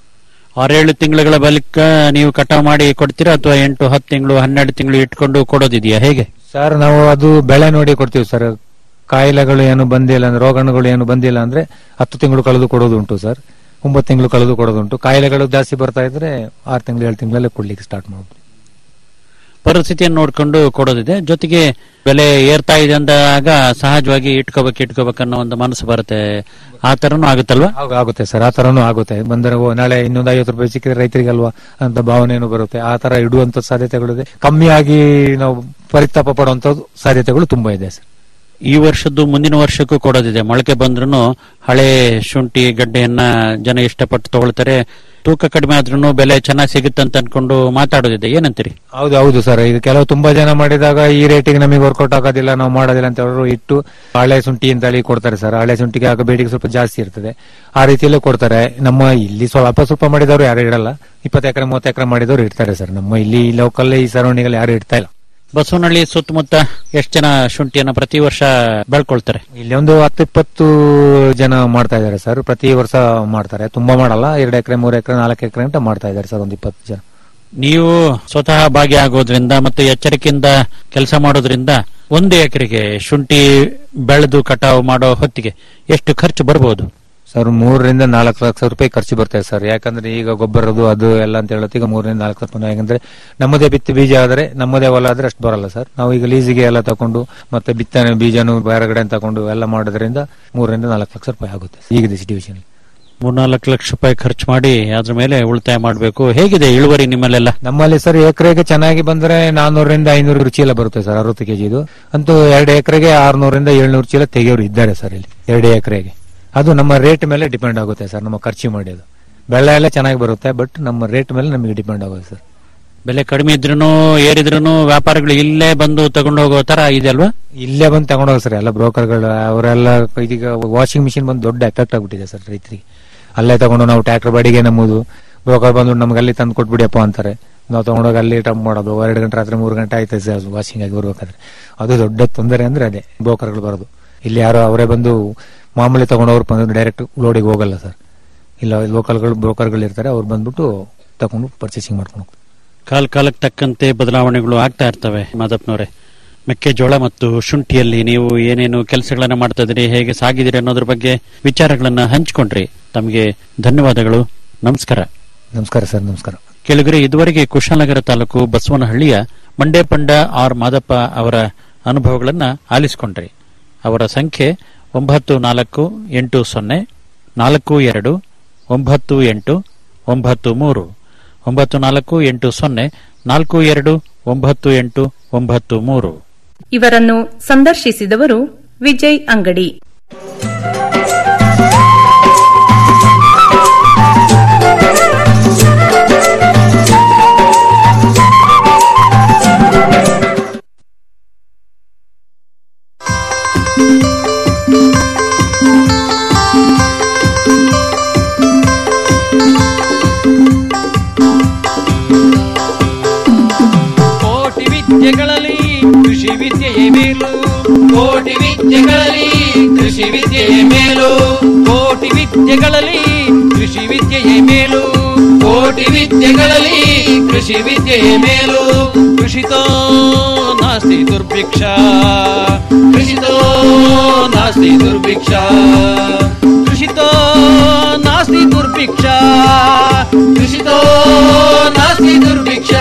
S2: ಆರೇಳು ತಿಂಗಳ ಬಳಿಕ ನೀವು ಕಟಾವ್ ಮಾಡಿ ಕೊಡ್ತೀರಾ ಅಥವಾ ಎಂಟು ಹತ್ತು ತಿಂಗಳು ಹನ್ನೆರಡು ತಿಂಗಳು ಇಟ್ಕೊಂಡು ಕೊಡೋದಿದೆಯಾ ಹೇಗೆ
S9: ಸರ್ ನಾವು ಅದು ಬೆಳೆ ನೋಡಿ ಕೊಡ್ತೀವಿ ಸರ್ ಕಾಯಿಲೆಗಳು ಏನು ಬಂದಿಲ್ಲ ಅಂದ್ರೆ ರೋಗಾಣುಗಳು ಏನು ಬಂದಿಲ್ಲ ಅಂದ್ರೆ ಹತ್ತು ತಿಂಗಳು ಕಳೆದು ಕೊಡೋದು ಉಂಟು ಸರ್ ಒಂಬತ್ತು ತಿಂಗಳು ಕಳೆದು ಕೊಡೋದುಂಟು ಕಾಯಿಲೆಗಳು ಜಾಸ್ತಿ ಬರ್ತಾ ಇದ್ರೆ ಆರು ತಿಂಗಳು ಏಳು ತಿಂಗಳಲ್ಲೇ ಕೊಡ್ಲಿಕ್ಕೆ ಸ್ಟಾರ್ಟ್ ಮಾಡ್ಬೋದು
S2: ಪರಿಸ್ಥಿತಿಯನ್ನು ನೋಡ್ಕೊಂಡು ಕೊಡೋದಿದೆ ಜೊತೆಗೆ ಬೆಲೆ ಏರ್ತಾ ಇದೆ ಅಂದಾಗ ಸಹಜವಾಗಿ ಇಟ್ಕೋಬೇಕು ಇಟ್ಕೋಬೇಕು ಅನ್ನೋ ಒಂದು ಮನಸ್ಸು ಬರುತ್ತೆ ಆ ತರನು ಆಗುತ್ತಲ್ವಾ
S9: ಆಗ- ಆಗುತ್ತೆ ಸರ್ ಆ ತರನು ಆಗುತ್ತೆ ಬಂದರೆ ಓ, ನಾಳೆ ಇನ್ನೊಂದು ಐವತ್ತು ರೂಪಾಯಿ ಸಿಕ್ಕಿದ್ರೆ ರೈತರಿಗಲ್ವಾ ಅಂತ ಭಾವನೆಯನ್ನು ಬರುತ್ತೆ ಆ ತರ ಇಡುವಂತ ಸಾಧ್ಯತೆಗಳಿದೆ ಕಮ್ಮಿಯಾಗಿ ನಾವು ಪರಿತಾಪ ಪಡುವಂತ ಸಾಧ್ಯತೆಗಳು ತುಂಬಾ ಇದೆ ಸರ್
S2: ಈ ವರ್ಷದ್ದು ಮುಂದಿನ ವರ್ಷಕ್ಕೂ ಕೊಡೋದಿದೆ ಮೊಳಕೆ ಬಂದ್ರೂ ಹಳೆ ಶುಂಠಿ ಗಡ್ಡೆಯನ್ನ ಜನ ಇಷ್ಟಪಟ್ಟು ತಗೊಳ್ತಾರೆ ತೂಕ ಕಡಿಮೆ ಆದ್ರೂ ಬೆಲೆ ಚೆನ್ನಾಗಿ ಸಿಗುತ್ತೆ ಅಂತ ಅನ್ಕೊಂಡು ಮಾತಾಡೋದಿದೆ ಏನಂತೀರಿ
S9: ಹೌದು ಹೌದು ಸರ್ ಇದು ಕೆಲವು ತುಂಬಾ ಜನ ಮಾಡಿದಾಗ ಈ ರೇಟಿಗೆ ನಮಗೆ ವರ್ಕೌಟ್ ಆಗೋದಿಲ್ಲ ನಾವು ಮಾಡೋದಿಲ್ಲ ಅಂತ ಹೇಳೋರು ಇಟ್ಟು ಹಳೆ ಶುಂಠಿ ಅಂತ ಹೇಳಿ ಕೊಡ್ತಾರೆ ಸರ್ ಹಳೆ ಶುಂಠಿಗೆ ಆಗ ಬೇಡಿಕೆ ಸ್ವಲ್ಪ ಜಾಸ್ತಿ ಇರ್ತದೆ ಆ ರೀತಿಯಲ್ಲೂ ಕೊಡ್ತಾರೆ ನಮ್ಮ ಇಲ್ಲಿ ಸ್ವಲ್ಪ ಸ್ವಲ್ಪ ಮಾಡಿದವರು ಯಾರು ಇಡಲ್ಲ ಇಪ್ಪತ್ತು ಎಕರೆ ಮೂವತ್ತು ಎಕರೆ ಮಾಡಿದವರು ಇಡ್ತಾರೆ ಸರ್ ನಮ್ಮ ಇಲ್ಲಿ ಲೋಕಲ್ ಈ ಸರೌಂಡಿಂಗ್ ಯಾರು ಇಡ್ತಾ ಇಲ್ಲ
S2: ಬಸವನಹಳ್ಳಿ ಸುತ್ತಮುತ್ತ ಎಷ್ಟು ಜನ ಶುಂಠಿಯನ್ನ ಪ್ರತಿ ವರ್ಷ ಬೆಳ್ಕೊಳ್ತಾರೆ
S9: ಇಲ್ಲಿ ಒಂದು ಹತ್ತು ಇಪ್ಪತ್ತು ಜನ ಮಾಡ್ತಾ ಇದ್ದಾರೆ ಸರ್ ಪ್ರತಿ ವರ್ಷ ಮಾಡ್ತಾರೆ ತುಂಬಾ ಮಾಡಲ್ಲ ಎರಡು ಎಕರೆ ಮೂರು ಎಕರೆ ನಾಲ್ಕು ಎಕರೆ ಅಂತ ಮಾಡ್ತಾ ಇದ್ದಾರೆ ಸರ್ ಒಂದು ಇಪ್ಪತ್ತು ಜನ
S2: ನೀವು ಸ್ವತಃ ಭಾಗಿಯಾಗೋದ್ರಿಂದ ಮತ್ತು ಎಚ್ಚರಿಕೆಯಿಂದ ಕೆಲಸ ಮಾಡೋದ್ರಿಂದ ಒಂದು ಎಕರೆಗೆ ಶುಂಠಿ ಬೆಳೆದು ಕಟಾವು ಮಾಡೋ ಹೊತ್ತಿಗೆ ಎಷ್ಟು ಖರ್ಚು ಬರಬಹುದು
S9: ಸರ್ ಮೂರರಿಂದ ನಾಲ್ಕು ಲಕ್ಷ ರೂಪಾಯಿ ಖರ್ಚು ಬರ್ತದೆ ಸರ್ ಯಾಕಂದ್ರೆ ಈಗ ಗೊಬ್ಬರದು ಅದು ಎಲ್ಲ ಅಂತ ಹೇಳುತ್ತೆ ಈಗ ಮೂರರಿಂದ ನಾಲ್ಕು ಲಕ್ಷ ರೂಪಾಯಿ ಯಾಕಂದ್ರೆ ನಮ್ಮದೇ ಬಿತ್ತಿ ಬೀಜ ಆದ್ರೆ ನಮ್ಮದೇ ಹೊಲ ಆದ್ರೆ ಅಷ್ಟು ಬರಲ್ಲ ಸರ್ ನಾವು ಈಗ ಲೀಸಿಗೆ ಎಲ್ಲ ತಕೊಂಡು ಮತ್ತೆ ಬಿತ್ತನೆ ಬೀಜನು ಬೇರೆಗಡೆ ತಕೊಂಡು ಎಲ್ಲ ಮಾಡೋದ್ರಿಂದ ಮೂರರಿಂದ ನಾಲ್ಕು ಲಕ್ಷ ರೂಪಾಯಿ ಆಗುತ್ತೆ ಈಗಿದೆ ಸಿಚುವೇಶನ್
S2: ಮೂರ್ನಾಲ್ಕು ಲಕ್ಷ ರೂಪಾಯಿ ಖರ್ಚು ಮಾಡಿ ಅದ್ರ ಮೇಲೆ ಉಳಿತಾಯ ಮಾಡಬೇಕು ಹೇಗಿದೆ ಇಳುವರಿ ನಿಮ್ಮಲ್ಲೆಲ್ಲ
S9: ನಮ್ಮಲ್ಲಿ ಸರ್ ಎಕರೆಗೆ ಚೆನ್ನಾಗಿ ಬಂದ್ರೆ ನಾನ್ನೂರರಿಂದ ಐನೂರು ಚೀಲ ಬರುತ್ತೆ ಸರ್ ಅರವತ್ತು ಕೆಜಿ ಇದು ಅಂತೂ ಎರಡು ಎಕರೆಗೆ ಆರ್ನೂರಿಂದ ಏಳ್ನೂರು ಚೀಲ ತೆಗೆಯೋರು ಇದ್ದಾರೆ ಸರ್ ಇಲ್ಲಿ ಎರಡು ಎಕರೆಗೆ ಅದು ನಮ್ಮ ರೇಟ್ ಮೇಲೆ ಡಿಪೆಂಡ್ ಆಗುತ್ತೆ ಸರ್ ನಮ್ಮ ಖರ್ಚು ಮಾಡೋದು ಬೆಳೆ ಎಲ್ಲ ಚೆನ್ನಾಗಿ ಬರುತ್ತೆ ಬಟ್ ನಮ್ಮ ರೇಟ್ ಮೇಲೆ ನಮಗೆ ಡಿಪೆಂಡ್ ಆಗುತ್ತೆ ಸರ್
S2: ಬೆಲೆ ಕಡಿಮೆ ಇದ್ರೂ ಏರಿದ್ರೂ ವ್ಯಾಪಾರಿಗಳು ಇಲ್ಲೇ ಬಂದು ತಗೊಂಡು ಹೋಗೋ ತರ ಇದೆ ಅಲ್ವಾ
S9: ಇಲ್ಲೇ ಬಂದು ತಗೊಂಡೋಗಿ ಸರ್ ಎಲ್ಲ ಬ್ರೋಕರ್ಗಳು ಅವರೆಲ್ಲ ಇದೀಗ ವಾಷಿಂಗ್ ಮಿಷಿನ್ ಬಂದು ದೊಡ್ಡ ಎಫೆಕ್ಟ್ ಆಗ್ಬಿಟ್ಟಿದೆ ಸರ್ ರೈತರಿಗೆ ಅಲ್ಲೇ ತಗೊಂಡು ನಾವು ಟ್ರ್ಯಾಕ್ಟರ್ ಬಾಡಿಗೆ ನಮ್ಮದು ಬ್ರೋಕರ್ ಬಂದು ನಮ್ಗೆ ಅಲ್ಲಿ ತಂದು ಕೊಟ್ಬಿಡಿಯಪ್ಪ ಅಂತಾರೆ ನಾವು ತಗೊಂಡೋಗಿ ಅಲ್ಲಿ ಟಂಪ್ ಮಾಡೋದು ಎರಡು ಗಂಟೆ ರಾತ್ರಿ ಮೂರು ಗಂಟೆ ಆಯ್ತದೆ ಸರ್ ವಾಷಿಂಗ್ ಆಗಿ ಬರ್ಬೇಕಾದ್ರೆ ಅದು ದೊಡ್ಡ ತೊಂದರೆ ಅಂದ್ರೆ ಅದೇ ಬ್ರೋಕರ್ಗಳು ಬರೋದು ಇಲ್ಲಿ ಯಾರೋ ಅವರೇ ಬಂದು ಮಾಮೂಲಿ ತಗೊಂಡವ್ರು ಬಂದು ಡೈರೆಕ್ಟ್ ಲೋಡಿಗೆ ಹೋಗಲ್ಲ ಸರ್ ಇಲ್ಲ ಲೋಕಲ್ಗಳು ಬ್ರೋಕರ್ಗಳು ಇರ್ತಾರೆ ಅವ್ರು ಬಂದ್ಬಿಟ್ಟು ತಗೊಂಡು ಪರ್ಚೇಸಿಂಗ್ ಮಾಡ್ಕೊಂಡು ಹೋಗ್ತಾರೆ
S2: ಕಾಲ ಕಾಲಕ್ಕೆ ತಕ್ಕಂತೆ ಬದಲಾವಣೆಗಳು ಆಗ್ತಾ ಇರ್ತವೆ ಮಾದಪ್ಪನವರೇ ಮೆಕ್ಕೆಜೋಳ ಮತ್ತು ಶುಂಠಿಯಲ್ಲಿ ನೀವು ಏನೇನು ಕೆಲಸಗಳನ್ನ ಮಾಡ್ತಾ ಇದ್ರಿ ಹೇಗೆ ಸಾಗಿದಿರಿ ಅನ್ನೋದ್ರ ಬಗ್ಗೆ ವಿಚಾರಗಳನ್ನ ಹಂಚಿಕೊಂಡ್ರಿ ತಮಗೆ ಧನ್ಯವಾದಗಳು ನಮಸ್ಕಾರ
S9: ನಮಸ್ಕಾರ ಸರ್ ನಮಸ್ಕಾರ
S2: ಕೆಳಗರೆ ಇದುವರೆಗೆ ಕುಶಾಲನಗರ ತಾಲೂಕು ಬಸವನಹಳ್ಳಿಯ ಮಂಡೇ ಪಂಡ ಆರ್ ಮಾದಪ್ಪ ಅವರ ಅನುಭವಗಳನ್ನ ಆಲಿಸಿಕೊಂಡ್ರಿ ಅವರ ಸಂಖ್ಯೆ ಒಂಬತ್ತು ನಾಲ್ಕು ಎಂಟು ಸೊನ್ನೆ ನಾಲ್ಕು ಎರಡು ಒಂಬತ್ತು ಎಂಟು ಒಂಬತ್ತು ಮೂರು ಒಂಬತ್ತು ನಾಲ್ಕು ಎಂಟು ಸೊನ್ನೆ ನಾಲ್ಕು ಎರಡು ಒಂಬತ್ತು ಎಂಟು ಒಂಬತ್ತು ಮೂರು
S10: ಇವರನ್ನು ಸಂದರ್ಶಿಸಿದವರು ವಿಜಯ್ ಅಂಗಡಿ
S11: ಕೋಟಿ ವಿದ್ಯೆಗಳಲ್ಲಿ ಕೃಷಿ ವಿದ್ಯೆಯೇ ಮೇಲು ಕೋಟಿ ವಿದ್ಯೆಗಳಲ್ಲಿ ಕೃಷಿ ವಿದ್ಯೆಯೇ ಮೇಲು ಕೋಟಿ ವಿದ್ಯೆಗಳಲ್ಲಿ ಕೃಷಿ ವಿದ್ಯೆಯೇ ಮೇಲು ಕೋಟಿ ವಿದ್ಯೆಗಳಲ್ಲಿ ಕೃಷಿ ವಿದ್ಯೆಯೇ ಮೇಲು ಕೃಷಿತೋ ನಾಸ್ತಿ ದುರ್ಭಿಕ್ಷ ಕೃಷಿತೋ ನಾಸ್ತಿ ದುರ್ಭಿಕ್ಷ ಕೃಷಿತೋ ನಾಸ್ತಿ ದುರ್ಭಿಕ್ಷ ಕೃಷಿತೋ ನಾಸ್ತಿ ದುರ್ಭಿಕ್ಷ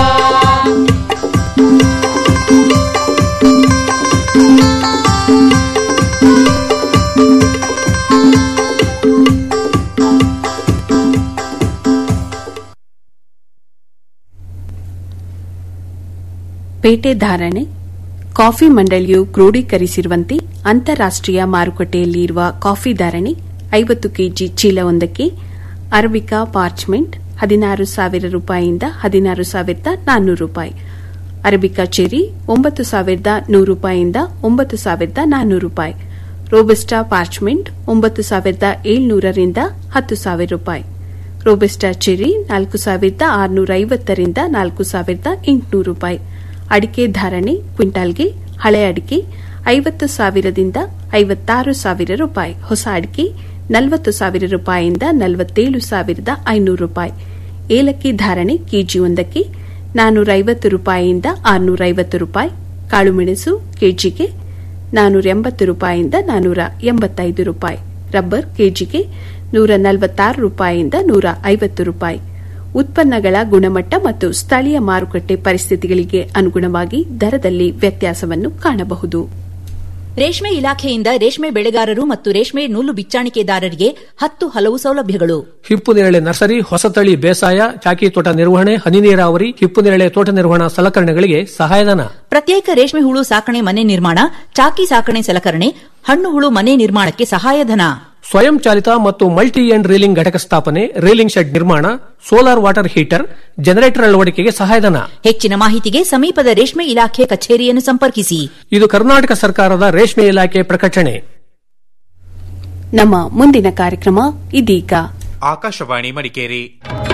S1: ಪೇಟೆ ಧಾರಣೆ ಕಾಫಿ ಮಂಡಳಿಯು ಕ್ರೋಢೀಕರಿಸಿರುವಂತೆ ಅಂತಾರಾಷ್ಟೀಯ ಮಾರುಕಟ್ಟೆಯಲ್ಲಿ ಇರುವ ಕಾಫಿ ಧಾರಣೆ ಐವತ್ತು ಕೆಜಿ ಚೀಲವೊಂದಕ್ಕೆ ಅರಬಿಕಾ ಪಾರ್ಚ್ಮೆಂಟ್ ಹದಿನಾರು ಸಾವಿರ ರೂಪಾಯಿಯಿಂದ ಹದಿನಾರು ಸಾವಿರದ ನಾನ್ನೂರು ರೂಪಾಯಿ ಅರಬಿಕಾ ಚೆರಿ ಒಂಬತ್ತು ಸಾವಿರದ ನೂರು ರೂಪಾಯಿಯಿಂದ ಒಂಬತ್ತು ಸಾವಿರದ ನಾನ್ನೂರು ರೂಪಾಯಿ ರೋಬಸ್ಟಾ ಪಾರ್ಚ್ಮೆಂಟ್ ಒಂಬತ್ತು ಸಾವಿರದ ಏಳ್ನೂರರಿಂದ ಹತ್ತು ಸಾವಿರ ರೂಪಾಯಿ ರೋಬಸ್ಟಾ ಚೆರಿ ನಾಲ್ಕು ಸಾವಿರದ ಆರುನೂರ ಐವತ್ತರಿಂದ ನಾಲ್ಕು ಸಾವಿರದ ಎಂಟುನೂರು ರೂಪಾಯಿ ಅಡಿಕೆ ಧಾರಣೆ ಕ್ವಿಂಟಾಲ್ಗೆ ಹಳೆ ಅಡಿಕೆ ಐವತ್ತು ಸಾವಿರದಿಂದ ಐವತ್ತಾರು ಸಾವಿರ ರೂಪಾಯಿ ಹೊಸ ಅಡಿಕೆ ನಲವತ್ತು ಸಾವಿರ ರೂಪಾಯಿಯಿಂದ ನಲವತ್ತೇಳು ಸಾವಿರದ ಐನೂರು ರೂಪಾಯಿ ಏಲಕ್ಕಿ ಧಾರಣೆ ಕೆಜಿ ಒಂದಕ್ಕೆ ನಾನೂರ ಐವತ್ತು ರೂಪಾಯಿಯಿಂದ ಆರುನೂರ ಐವತ್ತು ರೂಪಾಯಿ ಕಾಳುಮೆಣಸು ಕೆಜಿಗೆ ನಾನೂರ ಎಂಬತ್ತು ರೂಪಾಯಿಯಿಂದ ನಾನೂರ ಎಂಬತ್ತೈದು ರೂಪಾಯಿ ರಬ್ಬರ್ ಕೆಜಿಗೆ ನೂರ ನಲವತ್ತಾರು ರೂಪಾಯಿಯಿಂದ ನೂರ ಐವತ್ತು ರೂಪಾಯಿ ಉತ್ಪನ್ನಗಳ ಗುಣಮಟ್ಟ ಮತ್ತು ಸ್ಥಳೀಯ ಮಾರುಕಟ್ಟೆ ಪರಿಸ್ಥಿತಿಗಳಿಗೆ ಅನುಗುಣವಾಗಿ ದರದಲ್ಲಿ ವ್ಯತ್ಯಾಸವನ್ನು ಕಾಣಬಹುದು
S12: ರೇಷ್ಮೆ ಇಲಾಖೆಯಿಂದ ರೇಷ್ಮೆ ಬೆಳೆಗಾರರು ಮತ್ತು ರೇಷ್ಮೆ ನೂಲು ಬಿಚ್ಚಾಣಿಕೆದಾರರಿಗೆ ಹತ್ತು ಹಲವು ಸೌಲಭ್ಯಗಳು
S13: ಹಿಪ್ಪು ನೇರಳೆ ನರ್ಸರಿ ಹೊಸತಳಿ ಬೇಸಾಯ ಚಾಕಿ ತೋಟ ನಿರ್ವಹಣೆ ಹನಿ ನೀರಾವರಿ ಹಿಪ್ಪು ನೇರಳೆ ತೋಟ ನಿರ್ವಹಣಾ ಸಲಕರಣೆಗಳಿಗೆ ಸಹಾಯಧನ
S12: ಪ್ರತ್ಯೇಕ ರೇಷ್ಮೆ ಹುಳು ಸಾಕಣೆ ಮನೆ ನಿರ್ಮಾಣ ಚಾಕಿ ಸಾಕಣೆ ಸಲಕರಣೆ ಹಣ್ಣು ಹುಳು ಮನೆ ನಿರ್ಮಾಣಕ್ಕೆ ಸಹಾಯಧನ
S13: ಸ್ವಯಂ ಚಾಲಿತ ಮತ್ತು ಮಲ್ಟಿ ಎಂಡ್ ರೀಲಿಂಗ್ ಘಟಕ ಸ್ಥಾಪನೆ ರೀಲಿಂಗ್ ಶೆಡ್ ನಿರ್ಮಾಣ ಸೋಲಾರ್ ವಾಟರ್ ಹೀಟರ್ ಜನರೇಟರ್ ಅಳವಡಿಕೆಗೆ ಸಹಾಯಧನ
S12: ಹೆಚ್ಚಿನ ಮಾಹಿತಿಗೆ ಸಮೀಪದ ರೇಷ್ಮೆ ಇಲಾಖೆ ಕಚೇರಿಯನ್ನು ಸಂಪರ್ಕಿಸಿ
S13: ಇದು ಕರ್ನಾಟಕ ಸರ್ಕಾರದ ರೇಷ್ಮೆ ಇಲಾಖೆ ಪ್ರಕಟಣೆ
S1: ನಮ್ಮ ಮುಂದಿನ ಕಾರ್ಯಕ್ರಮ ಇದೀಗ
S14: ಆಕಾಶವಾಣಿ ಮಡಿಕೇರಿ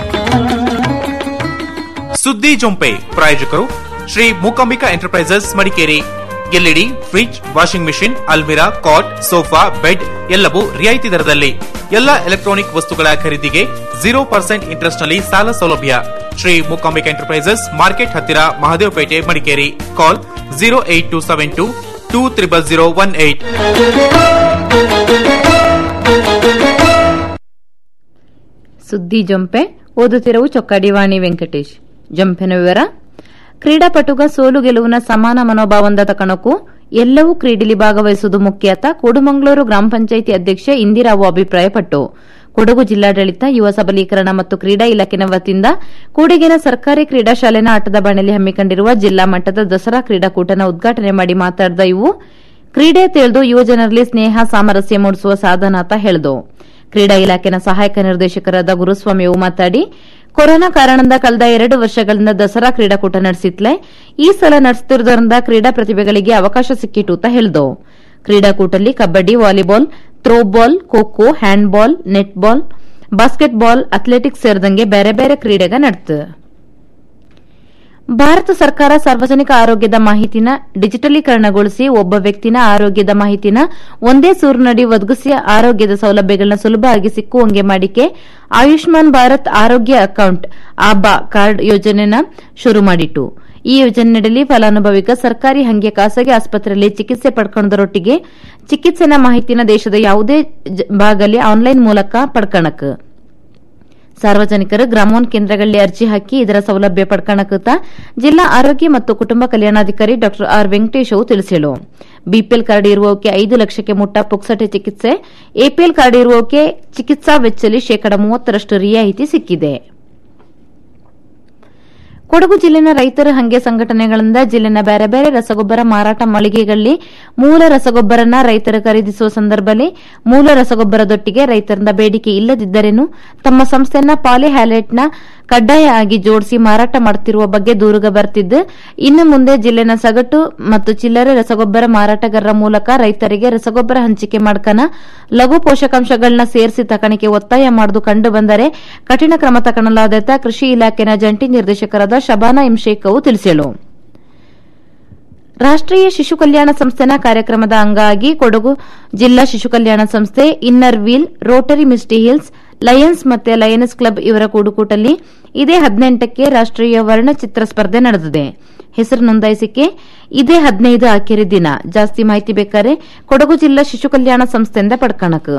S14: ಸುದ್ದಿ ಜೊಂಪೆ ಪ್ರಾಯೋಜಕರು Shri Mookambika enterprises Madikeri LED fridge washing machine ಅಲ್ಮಿರಾ ಕಾಟ್ ಸೋಫಾ ಬೆಡ್ ಎಲ್ಲವೂ ರಿಯಾಯಿತಿ ದರದಲ್ಲಿ ಎಲ್ಲ ಎಲೆಕ್ಟ್ರಾನಿಕ್ ವಸ್ತುಗಳ ಖರೀದಿಗೆ ಜೀರೋ ಪರ್ಸೆಂಟ್ ಇಂಟ್ರೆಸ್ಟ್ ನಲ್ಲಿ ಸಾಲ ಸೌಲಭ್ಯ ಶ್ರೀ ಮೂಕಾಂಬಿಕಾ ಎಂಟರ್ಪ್ರೈಸಸ್ ಮಾರ್ಕೆಟ್ ಹತ್ತಿರ Mahadevapete Madikeri call zero eight two seven two two triple zero one eight
S15: ಸುದ್ದಿ ಜೊಂಪೆ ಓದುತ್ತಿರುವ ಚೊಕ್ಕಡಿವಾಣಿ ವೆಂಕಟೇಶ್ ಜಂಪೆನ ವಿವರ ಕ್ರೀಡಾಪಟುಗ ಸೋಲು ಗೆಲುವಿನ ಸಮಾನ ಮನೋಭಾವದ ತಕಣಕು ಎಲ್ಲವೂ ಕ್ರೀಡೆಲಿ ಭಾಗವಹಿಸುವುದು ಮುಖ್ಯ ಅಂತ ಕೊಡುಮಂಗಳೂರು ಗ್ರಾಮ ಪಂಚಾಯಿತಿ ಅಧ್ಯಕ್ಷೆ ಇಂದಿರಾವು ಅಭಿಪ್ರಾಯಪಟ್ಟು ಕೊಡಗು ಜಿಲ್ಲಾಡಳಿತ ಯುವ ಸಬಲೀಕರಣ ಮತ್ತು ಕ್ರೀಡಾ ಇಲಾಖೆನ ವತಿಯಿಂದ ಕೂಡಿಗೆನ ಸರ್ಕಾರಿ ಕ್ರೀಡಾ ಶಾಲೆನ ಆಟದ ಬಣಲಿ ಹಮ್ಮಿಕೊಂಡಿರುವ ಜಿಲ್ಲಾ ಮಟ್ಟದ ದಸರಾ ಕ್ರೀಡಾಕೂಟನ ಉದ್ಘಾಟನೆ ಮಾಡಿ ಮಾತನಾಡಿದ ಇವು ಕ್ರೀಡೆ ತಿಳಿದು ಯುವ ಜನರಲ್ಲಿ ಸ್ನೇಹ ಸಾಮರಸ್ಯ ಮೂಡಿಸುವ ಸಾಧನ ಅಂತ ಹೇಳಿದು ಕ್ರೀಡಾ ಇಲಾಖೆನ ಸಹಾಯಕ ನಿರ್ದೇಶಕರಾದ ಗುರುಸ್ವಾಮಿಯು ಮಾತಾಡಿ ಕೊರೋನಾ ಕಾರಣದಿಂದ ಕಳೆದ ಎರಡು ವರ್ಷಗಳಿಂದ ದಸರಾ ಕ್ರೀಡಾಕೂಟ ನಡೆಸಿತ್ಲೆ ಈ ಸಲ ನಡೆಸುತ್ತಿರುವುದರಿಂದ ಕ್ರೀಡಾ ಪ್ರತಿಭೆಗಳಿಗೆ ಅವಕಾಶ ಸಿಕ್ಕಿತು ಅಂತ ಹೇಳಿದು ಕ್ರೀಡಾಕೂಟಲ್ಲಿ kabaddi volleyball throwball kho kho handball netball basketball athletics ಸೇರಿದಂಗೆ ಬೇರೆ ಬೇರೆ ಕ್ರೀಡೆಗ ನಡೆತು ಭಾರತ ಸರ್ಕಾರ ಸಾರ್ವಜನಿಕ ಆರೋಗ್ಯದ ಮಾಹಿತಿನ ಡಿಜಿಟಲೀಕರಣಗೊಳಿಸಿ ಒಬ್ಬ ವ್ಯಕ್ತಿನ ಆರೋಗ್ಯದ ಮಾಹಿತಿನ ಒಂದೇ ಸೂರಿನಡಿ ಒದಗಿಸಿ ಆರೋಗ್ಯದ ಸೌಲಭ್ಯಗಳನ್ನ ಸುಲಭವಾಗಿ ಸಿಕ್ಕುವಂಗೆ ಮಾಡಿಕೆ ಆಯುಷ್ಮಾನ್ ಭಾರತ್ ಆರೋಗ್ಯ ಅಕೌಂಟ್ ಆಬಾ ಕಾರ್ಡ್ ಯೋಜನೆನ ಶುರು ಮಾಡಿತು ಈ ಯೋಜನೆಯಡಿ ಫಲಾನುಭವಿಗ ಸರ್ಕಾರಿ ಹಂಗೆ ಖಾಸಗಿ ಆಸ್ಪತ್ರೆಯಲ್ಲಿ ಚಿಕಿತ್ಸೆ ಪಡ್ಕೊಂಡರೊಟ್ಟಿಗೆ ಚಿಕಿತ್ಸೆನ ಮಾಹಿತಿನ ದೇಶದ ಯಾವುದೇ ಭಾಗದಲ್ಲಿ ಆನ್ಲೈನ್ ಮೂಲಕ ಪಡ್ಕಣಕ್ ಸಾರ್ವಜನಿಕರು ಗ್ರಾಮೋನ್ ಕೇಂದ್ರಗಳಲ್ಲಿ ಅರ್ಜಿ ಹಾಕಿ ಇದರ ಸೌಲಭ್ಯ ಪಡ್ಕಣಕುತ್ತ ಜಿಲ್ಲಾ ಆರೋಗ್ಯ ಮತ್ತು ಕುಟುಂಬ ಕಲ್ಯಾಣಾಧಿಕಾರಿ ಡಾ ಆರ್ ವೆಂಕಟೇಶ್ ತಿಳಿಸಿಳು ಬಿಪಿಎಲ್ ಕಾರ್ಡ್ ಇರುವವಕ್ಕೆ ಐದು ಲಕ್ಷಕ್ಕೆ ಮುಟ್ಟ ಪುಕ್ಸಟೆ ಚಿಕಿತ್ಸೆ ಎಪಿಎಲ್ ಕಾರ್ಡ್ ಇರುವವಕ್ಕೆ ಚಿಕಿತ್ಸಾ ವೆಚ್ಚದಲ್ಲಿ ಶೇಕಡ ಮೂವತ್ತರಷ್ಟು ರಿಯಾಯಿತಿ ಸಿಕ್ಕಿದೆ ಕೊಡಗು ಜಿಲ್ಲೆನ ರೈತರ ಹಂಗೆ ಸಂಘಟನೆಗಳಿಂದ ಜಿಲ್ಲೆನ ಬೇರೆ ಬೇರೆ ರಸಗೊಬ್ಬರ ಮಾರಾಟ ಮಳಿಗೆಗಳಲ್ಲಿ ಮೂಲ ರಸಗೊಬ್ಬರನ ರೈತರು ಖರೀದಿಸುವ ಸಂದರ್ಭದಲ್ಲಿ ಮೂಲ ರಸಗೊಬ್ಬರದೊಟ್ಟಿಗೆ ರೈತರಿಂದ ಬೇಡಿಕೆ ಇಲ್ಲದಿದ್ದರೇನು ತಮ್ಮ ಸಂಸ್ಥೆಯನ್ನ ಪಾಲಿಹ್ಯಾಲೆಟ್ನ ಕಡ್ಡಾಯ ಆಗಿ ಜೋಡಿಸಿ ಮಾರಾಟ ಮಾಡುತ್ತಿರುವ ಬಗ್ಗೆ ದೂರುಗ ಬರ್ತಿದ್ದು ಇನ್ನು ಮುಂದೆ ಜಿಲ್ಲೆನ ಸಗಟು ಮತ್ತು ಚಿಲ್ಲರೆ ರಸಗೊಬ್ಬರ ಮಾರಾಟಗಾರರ ಮೂಲಕ ರೈತರಿಗೆ ರಸಗೊಬ್ಬರ ಹಂಚಿಕೆ ಮಾಡ್ಕನ ಲಘು ಪೋಷಕಾಂಶಗಳನ್ನ ಸೇರಿಸಿ ತಕಣಿಕೆ ಒತ್ತಾಯ ಮಾಡುವುದು ಕಂಡು ಬಂದರೆ ಕಠಿಣ ಕ್ರಮ ತಗೊಳ್ಳಲಾದ ಕೃಷಿ ಇಲಾಖೆನ ಜಂಟಿ ನಿರ್ದೇಶಕರಾದ ಶಬಾನಾ ಇಮ್ಶೇಖ್ ಅವು ತಿಳಿಸಿದರು ರಾಷ್ಟ್ರೀಯ ಶಿಶು ಕಲ್ಯಾಣ ಸಂಸ್ಥೆನ ಕಾರ್ಯಕ್ರಮದ ಅಂಗವಾಗಿ ಕೊಡಗು ಜಿಲ್ಲಾ ಶಿಶು ಕಲ್ಯಾಣ ಸಂಸ್ಥೆ Inner Wheel Rotary Misty Hills Lions ಮತ್ತೆ ಲಯನ್ಸ್ ಕ್ಲಬ್ ಇವರ ಕೂಡುಕೂಟಲ್ಲಿ ಇದೇ ಹದಿನೆಂಟಕ್ಕೆ ರಾಷ್ಟ್ರೀಯ ವರ್ಣಚಿತ್ರ ಸ್ಪರ್ಧೆ ನಡೆದಿದೆ ಹೆಸರು ನೋಂದಾಯಿಸಿಕೆ ಇದೇ ಹದಿನೈದು ಆಖರಿ ದಿನ ಜಾಸ್ತಿ ಮಾಹಿತಿ ಬೇಕಾದ್ರೆ ಕೊಡಗು ಜಿಲ್ಲಾ ಶಿಶು ಕಲ್ಯಾಣ ಸಂಸ್ಥೆಯಿಂದ ಪಡ್ಕಣಕ್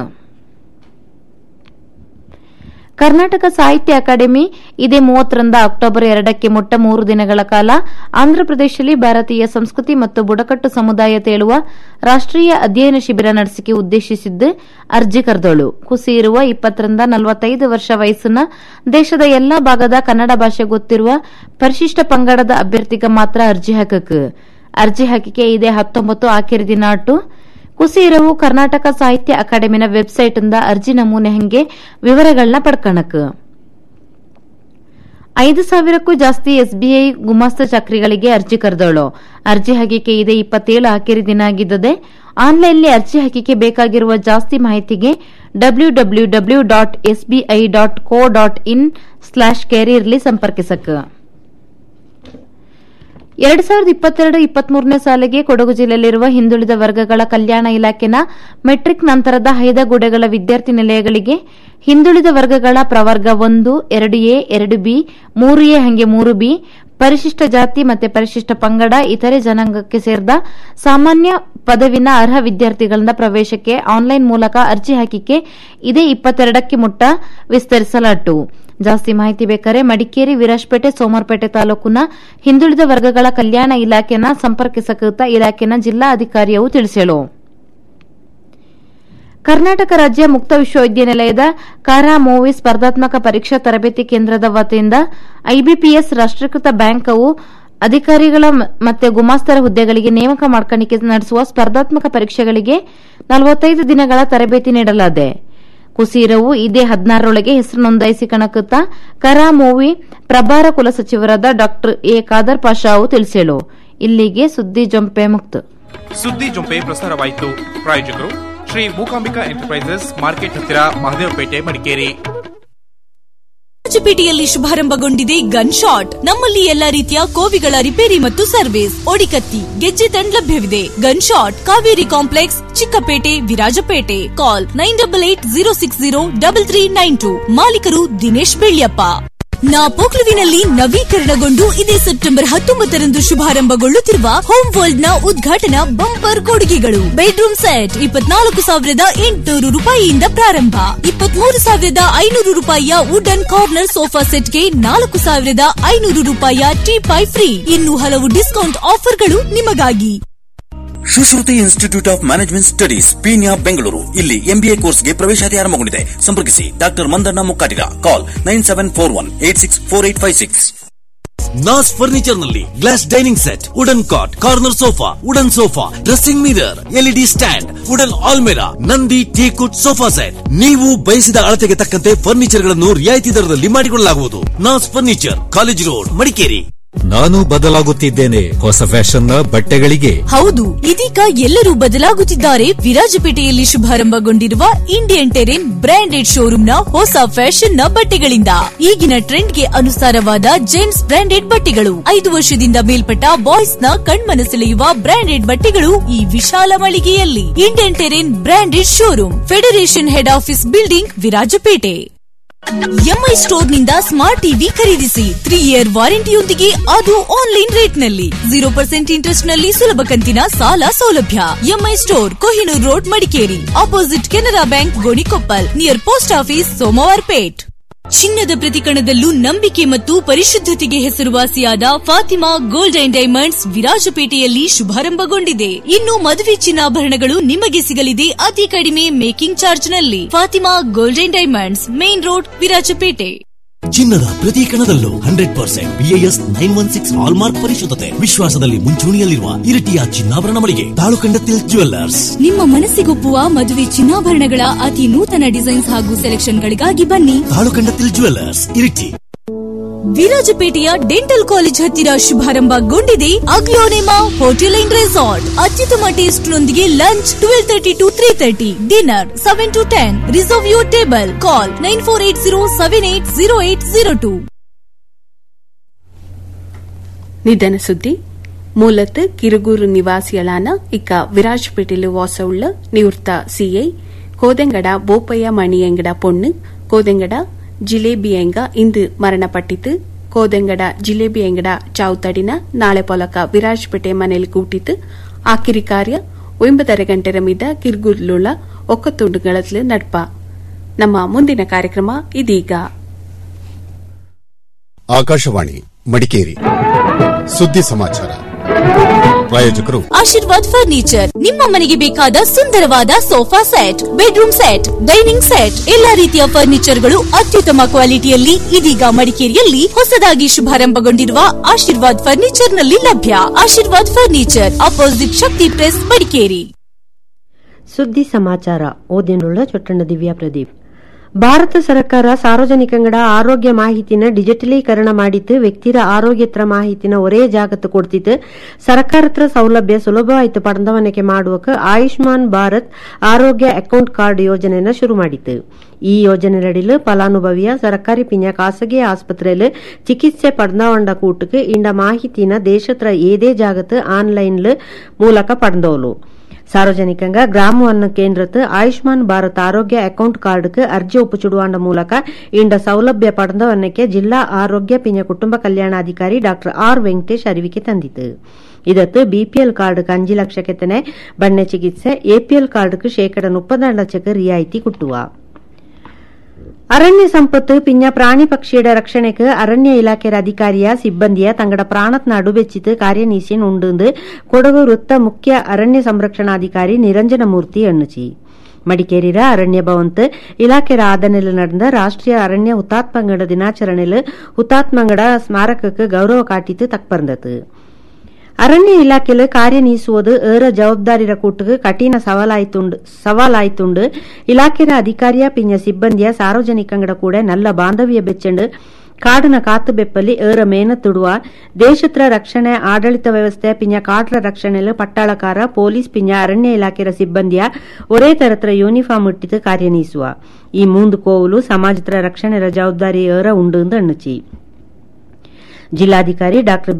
S15: ಕರ್ನಾಟಕ ಸಾಹಿತ್ಯ ಅಕಾಡೆಮಿ ಇದೇ ಮೂವತ್ತರಿಂದ ಅಕ್ಟೋಬರ್ ಎರಡಕ್ಕೆ ಮೊಟ್ಟ ಮೂರು ದಿನಗಳ ಕಾಲ ಆಂಧ್ರಪ್ರದೇಶದಲ್ಲಿ ಭಾರತೀಯ ಸಂಸ್ಕೃತಿ ಮತ್ತು ಬುಡಕಟ್ಟು ಸಮುದಾಯ ತೇಳುವ ರಾಷ್ಟ್ರೀಯ ಅಧ್ಯಯನ ಶಿಬಿರ ನಡೆಸಿಕೆ ಉದ್ದೇಶಿಸಿದ್ದು ಅರ್ಜಿ ಕರೆದೋಳು ಕುಸಿ ಇರುವ ಇಪ್ಪತ್ತರಿಂದ ನಲವತ್ತೈದು ವರ್ಷ ವಯಸ್ಸಿನ ದೇಶದ ಎಲ್ಲಾ ಭಾಗದ ಕನ್ನಡ ಭಾಷೆ ಗೊತ್ತಿರುವ ಪರಿಶಿಷ್ಟ ಪಂಗಡದ ಅಭ್ಯರ್ಥಿಗ ಮಾತ್ರ ಅರ್ಜಿ ಹಾಕಕ್ ಅರ್ಜಿ ಹಾಕಿಕೆ ಇದೇ ಹತ್ತೊಂಬತ್ತು ಆಖರಿ ದಿನ ಅಟ್ಟು ಕುಸಿ ಇರವು ಕರ್ನಾಟಕ ಸಾಹಿತ್ಯ ಅಕಾಡೆಮಿನ ವೆಬ್ಸೈಟ್ ಇಂದ ಅರ್ಜಿ ನಮೂನೆ ಹಂಗೆ ವಿವರಗಳನ್ನ ಪಡ್ಕಣಕ್ ಐದು ಸಾವಿರಕ್ಕೂ ಜಾಸ್ತಿ ಎಸ್ಬಿಐ ಗುಮಾಸ್ತ ಚಾಕ್ರಿಗಳಿಗೆ ಅರ್ಜಿ ಕರೆದೋಳು ಅರ್ಜಿ ಹಾಕಿಕೆ ಇದೆ ಇಪ್ಪತ್ತೇಳು ಆಖರಿ ದಿನ ಆಗಿದ್ದದೆ ಆನ್ಲೈನ್ಲಿ ಅರ್ಜಿ ಹಾಕಿಕೆ ಬೇಕಾಗಿರುವ ಜಾಸ್ತಿ ಮಾಹಿತಿಗೆ W W W dot SBI dot co dot in slash ಕೆರಿಯರ್ಲಿ ಸಂಪರ್ಕಿಸಕ್ ಎರಡ್ ಸಾವಿರದ ಇಪ್ಪತ್ತೆರಡು ಇಪ್ಪತ್ಮೂರನೇ ಸಾಲಿಗೆ ಕೊಡಗು ಜಿಲ್ಲೆಯಲ್ಲಿರುವ ಹಿಂದುಳಿದ ವರ್ಗಗಳ ಕಲ್ಯಾಣ ಇಲಾಖೆನ ಮೆಟ್ರಿಕ್ ನಂತರದ ಹೈದಗೂಡೆಗಳ ವಿದ್ಯಾರ್ಥಿ ನಿಲಯಗಳಿಗೆ ಹಿಂದುಳಿದ ವರ್ಗಗಳ ಪ್ರವರ್ಗ ಒಂದು ಎರಡು ಎ ಎರಡು ಬಿ ಮೂರು ಎ ಹಂಗೆ ಮೂರು ಬಿ ಪರಿಶಿಷ್ಟ ಜಾತಿ ಮತ್ತೆ ಪರಿಶಿಷ್ಟ ಪಂಗಡ ಇತರೆ ಜನಾಂಗಕ್ಕೆ ಸೇರಿದ ಸಾಮಾನ್ಯ ಪದವಿನ ಅರ್ಹ ವಿದ್ಯಾರ್ಥಿಗಳಿಂದ ಪ್ರವೇಶಕ್ಕೆ ಆನ್ಲೈನ್ ಮೂಲಕ ಅರ್ಜಿ ಹಾಕಿಕೆ ಇದೇ ಇಪ್ಪತ್ತೆರಡಕ್ಕೆ ಮುಟ್ಟ ವಿಸ್ತರಿಸಲಾಯಿತು ಜಾಸ್ತಿ ಮಾಹಿತಿ ಬೇಕಾರೆ ಮಡಿಕೇರಿ ವಿರಾಜಪೇಟೆ ಸೋಮವಾರಪೇಟೆ ತಾಲೂಕಿನ ಹಿಂದುಳಿದ ವರ್ಗಗಳ ಕಲ್ಯಾಣ ಇಲಾಖೆನ ಸಂಪರ್ಕಿಸಕೃತ ಇಲಾಖೆನ ಜಿಲ್ಲಾ ಅಧಿಕಾರಿಯವು ತಿಳಿಸಲು ಕರ್ನಾಟಕ ರಾಜ್ಯ ಮುಕ್ತ ವಿಶ್ವವಿದ್ಯಾನಿಲಯದ ಕಾರಾ ಮೂವಿ ಸ್ಪರ್ಧಾತ್ಮಕ ಪರೀಕ್ಷಾ ತರಬೇತಿ ಕೇಂದ್ರದ ವತಿಯಿಂದ ಐಬಿಪಿಎಸ್ ರಾಷ್ಟ್ರೀಕೃತ ಬ್ಯಾಂಕ್ ಅವು ಅಧಿಕಾರಿಗಳ ಮ- ಮತ್ತೆ ಗುಮಾಸ್ತರ ಹುದ್ದೆಗಳಿಗೆ ನೇಮಕ ಮಾಡ್ಕಾಣಿಕೆ ನಡೆಸುವ ಸ್ಪರ್ಧಾತ್ಮಕ ಪರೀಕ್ಷೆಗಳಿಗೆ ನಲವತ್ತೈದು ದಿನಗಳ ತರಬೇತಿ ನೀಡಲಾಗಿದೆ ಕುಸೀರವು ಇದೇ ಹದಿನಾರರೊಳಗೆ ಹೆಸರು ನೋಂದಾಯಿಸಿಕಣಕೃತ ಕರಾ ಮೂವಿ ಪ್ರಭಾರ ಕುಲಸಚಿವರಾದ ಡಾ ಎ ಖಾದರ್ ಪಾಷಾ ಅವು ತಿಳಿಸಲು ಇಲ್ಲಿಗೆ ಸುದ್ದಿ ಜೊಂಪೆ ಮುಕ್ತ
S14: ಸುದ್ದಿ ಜೊಂಪೆ ಪ್ರಸಾರವಾಯಿತು ಪ್ರಾಯೋಜಕರು ಶ್ರೀ ಮೂಕಾಂಬಿಕಾ ಎಂಟರ್ಪ್ರೈಸಸ್ ಮಾರ್ಕೆಟ್ ಹತ್ತಿರ ಮಹದೇವಪೇಟೆ ಮಡಿಕೇರಿ
S16: ರಾಜಪೇಟೆಯಲ್ಲಿ ಶುಭಾರಂಭಗೊಂಡಿದೆ ಗನ್ ಶಾಟ್ ನಮ್ಮಲ್ಲಿ ಎಲ್ಲಾ ರೀತಿಯ ಕೋವಿಗಳ ರಿಪೇರಿ ಮತ್ತು ಸರ್ವಿಸ್ ಒಡಿಕತ್ತಿ ಗೆಜ್ಜೆ ತಂಡ್ ಲಭ್ಯವಿದೆ gun shot Kaveri complex Chikkapete Virajpet call nine double eight zero six zero double three nine two ಮಾಲೀಕರು ದಿನೇಶ್ ಬೆಳ್ಯಪ್ಪ ನಾ ಪೋಕ್ಲುವಿನಲ್ಲಿ ನವೀಕರಣಗೊಂಡು ಇದೇ ಸೆಪ್ಟೆಂಬರ್ ಹತ್ತೊಂಬತ್ತರಂದು ಶುಭಾರಂಭಗೊಳ್ಳುತ್ತಿರುವ ಹೋಮ್ ವರ್ಲ್ಡ್ ನ ಉದ್ಘಾಟನಾ ಬಂಪರ್ ಕೊಡುಗೆಗಳು ಬೆಡ್ರೂಮ್ ಸೆಟ್ ಇಪ್ಪತ್ನಾಲ್ಕು ಸಾವಿರದ ಎಂಟುನೂರು ರೂಪಾಯಿಯಿಂದ ಪ್ರಾರಂಭ ಇಪ್ಪತ್ಮೂರು ಸಾವಿರದ ಐನೂರು ರೂಪಾಯಿಯ ವುಡನ್ ಕಾರ್ನರ್ ಸೋಫಾ ಸೆಟ್ಗೆ ನಾಲ್ಕು ಸಾವಿರದ ಐನೂರು ರೂಪಾಯಿಯ ಟೀಪಾಯ್ ಫ್ರೀ ಇನ್ನು ಹಲವು ಡಿಸ್ಕೌಂಟ್ ಆಫರ್ಗಳು ನಿಮಗಾಗಿ
S17: Sushruti institute of management studies Peenya Bengaluru ಇಲ್ಲಿ ಎಂಬಿಎ ಕೋರ್ಸ್ಗೆ ಪ್ರವೇಶಾತಿ ಆರಂಭಗೊಂಡಿದೆ ಸಂಪರ್ಕಿಸಿ doctor Mandanna Mukkatiga call nine seven four one eight six four eight five six
S18: Naas furniture ನಲ್ಲಿ glass dining set wooden cot corner sofa wooden sofa dressing mirror LED stand wooden ಆಲ್ಮೆರಾ ನಂದಿ ಟೀಕುಟ್ ಸೋಫಾ ಸೆಟ್ ನೀವು ಬಯಸಿದ ಅಳತೆಗೆ ತಕ್ಕಂತೆ ಫರ್ನಿಚರ್ ಗಳನ್ನು ರಿಯಾಯಿತಿ ದರದಲ್ಲಿ ಮಾಡಿಕೊಳ್ಳಲಾಗುವುದು Naas furniture college road Madikeri
S19: ನಾನು ಬದಲಾಗುತ್ತಿದ್ದೇನೆ ಹೊಸ ಫ್ಯಾಷನ್ ನ ಬಟ್ಟೆಗಳಿಗೆ
S16: ಹೌದು ಇದೀಗ ಎಲ್ಲರೂ ಬದಲಾಗುತ್ತಿದ್ದಾರೆ ವಿರಾಜಪೇಟೆಯಲ್ಲಿ ಶುಭಾರಂಭಗೊಂಡಿರುವ ಇಂಡಿಯನ್ ಟೆರೆನ್ ಬ್ರಾಂಡೆಡ್ ಶೋರೂಮ್ ನ ಹೊಸ ಫ್ಯಾಷನ್ ನ ಬಟ್ಟೆಗಳಿಂದ ಈಗಿನ ಟ್ರೆಂಡ್ ಗೆ ಅನುಸಾರವಾದ ಜೆಂಟ್ಸ್ ಬ್ರಾಂಡೆಡ್ ಬಟ್ಟೆಗಳು ಐದು ವರ್ಷದಿಂದ ಮೇಲ್ಪಟ್ಟ ಬಾಯ್ಸ್ ನ ಕಣ್ಮನ ಸೆಳೆಯುವ ಬ್ರಾಂಡೆಡ್ ಬಟ್ಟೆಗಳು ಈ ವಿಶಾಲ ಮಳಿಗೆಯಲ್ಲಿ Indian Terrain branded showroom federation head office building Virajpet MI store ನಿಂದ ಸ್ಮಾರ್ಟ್ ಟಿವಿ ಖರೀದಿಸಿ ತ್ರೀ ಇಯರ್ ವಾರಂಟಿಯೊಂದಿಗೆ ಅದು ಆನ್ಲೈನ್ ರೇಟ್ ನಲ್ಲಿ ಜೀರೋ ಪರ್ಸೆಂಟ್ ಇಂಟ್ರೆಸ್ಟ್ ನಲ್ಲಿ ಸುಲಭ ಕಂತಿನ ಸಾಲ ಸೌಲಭ್ಯ MI store Kohinoor road Madikeri opposite Canara bank Gonikoppal near post office Somwarpet ಚಿನ್ನದ ಪ್ರತಿಕಣದಲ್ಲೂ ನಂಬಿಕೆ ಮತ್ತು ಪರಿಶುದ್ಧತೆಗೆ ಹೆಸರುವಾಸಿಯಾದ ಫಾತಿಮಾ ಗೋಲ್ಡ್ ಅಂಡ್ ಡೈಮಂಡ್ಸ್ ವಿರಾಜಪೇಟೆಯಲ್ಲಿ ಶುಭಾರಂಭಗೊಂಡಿದೆ ಇನ್ನು ಮದುವೆ ಚಿನ್ನಾಭರಣಗಳು ನಿಮಗೆ ಸಿಗಲಿದೆ ಅತಿ ಕಡಿಮೆ ಮೇಕಿಂಗ್ ಚಾರ್ಜ್ ನಲ್ಲಿ Fathima gold and diamonds main road Virajpet
S18: ಚಿನ್ನದ ಪ್ರತಿ ಕಣದಲ್ಲೂ hundred percent BIS nine one six hallmark ಪರಿಶುದ್ಧತೆ ವಿಶ್ವಾಸದಲ್ಲಿ ಮುಂಚೂಣಿಯಲ್ಲಿರುವ ಇರಿಟಿಯ ಚಿನ್ನಾಭರಣ ಮಳಿಗೆ ತಾಳುಕಂಡತಿಲ್ ಜುವೆಲ್ಲರ್ಸ್
S16: ನಿಮ್ಮ ಮನಸ್ಸಿಗೊಪ್ಪುವ ಮದುವೆ ಚಿನ್ನಾಭರಣಗಳ ಅತಿ ನೂತನ ಡಿಸೈನ್ಸ್ ಹಾಗೂ ಸೆಲೆಕ್ಷನ್ಗಳಿಗಾಗಿ ಬನ್ನಿ
S18: ತಾಳುಕಂಡತಿಲ್ ಜುವೆಲ್ಲರ್ಸ್ ಇರಿಟಿ
S16: ವಿರಾಜಪೇಟೆಯ ಡೆಂಟಲ್ ಕಾಲೇಜ್ ಹತ್ತಿರ ಶುಭಾರಂಭಗೊಂಡಿದೆ ಅಗ್ಲೋನೆಮಾ ಹೋಟೆಲ್ ಅಂಡ್ ರೆಸಾರ್ಟ್ ಅತ್ಯುತ್ತಮ ಟೇಸ್ಟ್ ನೊಂದಿಗೆ lunch twelve thirty to three thirty dinner seven to ten reserve your table call nine four eight zero seven eight zero eight zero two
S1: ನಿಧನ ಸುದ್ದಿ ಮೂಲತ್ ಕಿರುಗೂರು ನಿವಾಸಿಗಳಾನ ಇಕ್ಕ ವಿರಾಜಪೇಟೆಲು ವಾಸವುಳ್ಳ ನಿವೃತ್ತ ಸಿಐ ಕೋದೆಂಗಡ ಬೋಪಯ್ಯ ಮಣಿಯಂಗಡ ಪೊಣ್ಣು ಕೋದೆಂಗಡ ಜಿಲೇಬಿ ಎಂಗ ಇಂದು ಮರಣಪಟ್ಟಿತು ಕೋದೆಂಗಡ ಜಿಲೇಬಿ ಎಂಗಡ ಚಾವುತಡಿನ ನಾಳೆ ಪೊಲಕ ವಿರಾಜಪೇಟೆ ಮನೆಯಲ್ಲಿ ಕೂಟಿತು ಆಕಿರಿ ಕಾರ್ಯ ಒಂಬತ್ತರೆ ಗಂಟೆ ರಮಿದ ಕಿರ್ಗುರ್ಲುಳ್ಳ ಒಕ್ಕತುಂಡುಗಳತ್ಲು ನಡ್ಪ ನಮ್ಮ ಮುಂದಿನ ಕಾರ್ಯಕ್ರಮ ಇದೀಗ
S20: ಆಕಾಶವಾಣಿ ಮಡಿಕೇರಿ ಸುದ್ದಿ ಸಮಾಚಾರ ಪ್ರಾಯೋಜಕರು
S16: ಆಶೀರ್ವಾದ್ ಫರ್ನಿಚರ್ ನಿಮ್ಮ ಮನೆಗೆ ಬೇಕಾದ ಸುಂದರವಾದ sofa set bedroom set dining set ಎಲ್ಲಾ ರೀತಿಯ ಫರ್ನಿಚರ್ಗಳು ಅತ್ಯುತ್ತಮ ಕ್ವಾಲಿಟಿಯಲ್ಲಿ ಇದೀಗ ಮಡಿಕೇರಿಯಲ್ಲಿ ಹೊಸದಾಗಿ ಶುಭಾರಂಭಗೊಂಡಿರುವ ಆಶೀರ್ವಾದ್ ಫರ್ನಿಚರ್ ನಲ್ಲಿ ಲಭ್ಯ Ashirvad furniture opposite Shakti press Madikeri
S21: ಸುದ್ದಿ ಸಮಾಚಾರ ಓದಿನುಳ್ಳ ಚೊಟ್ಟಣ್ಣ ದಿವ್ಯಾ ಪ್ರದೀಪ್ ಭಾರತ ಸರ್ಕಾರ ಸಾರ್ವಜನಿಕಂಗಡ ಆರೋಗ್ಯ ಮಾಹಿತಿನ ಡಿಜಿಟಲೀಕರಣ ಮಾಡಿತ್ತು ವ್ಯಕ್ತಿರ ಆರೋಗ್ಯತ್ರ ಮಾಹಿತಿನ ಒರೇ ಜಾಗತ್ತು ಕೊಡ್ತಿತ್ತು ಸರ್ಕಾರತ್ರ ಸೌಲಭ್ಯ ಸುಲಭವಾಯಿತು ಪಡೆದವನಿಕೆ ಮಾಡುವಕ್ಕೆ ಆಯುಷ್ಮಾನ್ ಭಾರತ್ ಆರೋಗ್ಯ ಅಕೌಂಟ್ ಕಾರ್ಡ್ ಯೋಜನೆನ ಶುರು ಮಾಡಿತ್ತು ಈ ಯೋಜನೆಯಡಿಲು ಫಲಾನುಭವಿಯ ಸರ್ಕಾರಿ ಪಿಂಜ ಖಾಸಗಿ ಆಸ್ಪತ್ರೆಯಲ್ಲಿ ಚಿಕಿತ್ಸೆ ಪಡೆದವಂಡ ಕೂಟಕ್ಕೆ ಇಂಡ ಮಾಹಿತಿನ ದೇಶತ್ರ ಏದೇ ಜಾಗತ್ತು ಆನ್ಲೈನ್ ಮೂಲಕ ಪಡೆದೋಲು ಸಾರ್ವಜನಿಕಂಗ ಗ್ರಾಮವನ್ನ ಕೇಂದ್ರത്ത് ಆಯುಷ್ಮಾನ್ ಭಾರತ್ ಆರೋಗ್ಯ ಅಕೌಂಟ್ ಕಾರ್ಡ್ക്ക് ಅರ್ಜಿ ಒಪ್ಪುಚುಡುವಾಂಡ ಮೂಲಕ ಇಂಡ ಸೌಲಭ್ಯ ಪಡೆದವನ್ನಕ್ಕೆ ಜಿಲ್ಲಾ ಆರೋಗ್ಯ ಪಿಂಜ ಕುಟುಂಬ ಕಲ್ಯಾಣಾಧಿಕಾರಿ ಡಾಕ್ಟರ್ ಆರ್ ವೆಂಕಟೇಶ್ ಅರಿವಿಕೆ ತಂದಿತು ಇದತ್ತು ಬಿಪಿಎಲ್ ಕಾರ್ಡ್ക്ക് അഞ്ച് ലക്ഷക്കെത്തനെ ബണ്ണ ചികിത്സ എപിഎൽ ಕಾರ್ಡ್ക്ക് ಶೇಕಡ ಮುಪ್ಪದ ಲಕ್ಷಕ್ಕೆ ರಿಯಾಯಿತಿ ಕುಟ್ಟುವ ಅರಣ್ಯ ಸಂಪತ್ತು ಪಿಂಜ ಪ್ರಾಣಿ ಪಕ್ಷಿയുടെ ರಕ್ಷಣೆಗೆ ಅರಣ್ಯ ಇಲಾಖೆಯ ಅಧಿಕಾರಿಯ ಸಿಬ್ಬಂದಿಯ ತಂಗಡ ಪ್ರಾಣತ್ ನಡು ಬೆಚ್ಚಿತು ಕಾರ್ಯನೀಸಿನ್ ಉಂಡು ಕೊಡಗು ವೃತ್ತ ಮುಖ್ಯ ಅರಣ್ಯ ಸಂರಕ್ಷಣಾಧಿಕಾರಿ ನಿರಂಜನ ಮೂರ್ತಿ ಎಣ್ಣುಚಿ ಮಡಿಕೇರಿರ ಅರಣ್ಯ ಭವಂತ್ ಇಲಾಖೆಯ ಆದನೆಲ್ ನಡೆದ ರಾಷ್ಟ್ರೀಯ ಅರಣ್ಯ ಹುತಾತ್ಮಂಗಡ ದಿನಾಚರಣೆಲ್ ಹುತಾತ್ಮಂಗಡ ಸ್ಮಾರಕಕ್ಕೆ ಗೌರವ ಕಾಟಿತು ತಕ್ಪರ್ந்தது ಅರಣ್ಯ ಇಲಾಖೆಲ್ ಕಾರ್ಯನೀಸುವುದು ಏರ ಜವಾಬ್ದಾರಿರ ಕೂಟಕ್ಕೆ ಕಠಿಣ ಸವಾಲಾಯ್ತುಂಡು ಸವಾಲಾಯ್ತುಂಡು ಇಲಾಖೆಯ ಅಧಿಕಾರಿಯ ಪಿಂಜ ಸಿಬ್ಬಂದಿಯ ಸಾರ್ವಜನಿಕಂಗಡ ಕೂಡ ನಲ್ಲ ಬಾಂಧವ್ಯ ಬೆಚ್ಚಂಡು ಕಾಡಿನ ಕಾತು ಬೆಪ್ಪಲಿ ಏರ ಮೇನತ್ತುಡುವ ದೇಶತ್ರ ರಕ್ಷಣೆ ಆಡಳಿತ ವ್ಯವಸ್ಥೆ ಪಿಂಜ ಕಾಡ್ರ ರಕ್ಷಣೆಲು ಪಟ್ಟಾಳಕಾರ ಪೊಲೀಸ್ ಪಿಂಜ ಅರಣ್ಯ ಇಲಾಖೆಯ ಸಿಬ್ಬಂದಿಯ ಒರೇ ತರತ್ರ ಯೂನಿಫಾರ್ಮ್ ಇಟ್ಟಿತು ಕಾರ್ಯನೀಸುವ ಈ ಮೂಂದು ಕೋವುಲು ಸಮಾಜತ್ರ ರಕ್ಷಣೆರ ಜವಾಬ್ದಾರಿ ಏರ ಉಂಡು ಅಣ್ಣುಚಿ ಜಿಲ್ಲಾಧಿಕಾರಿ ಡಾ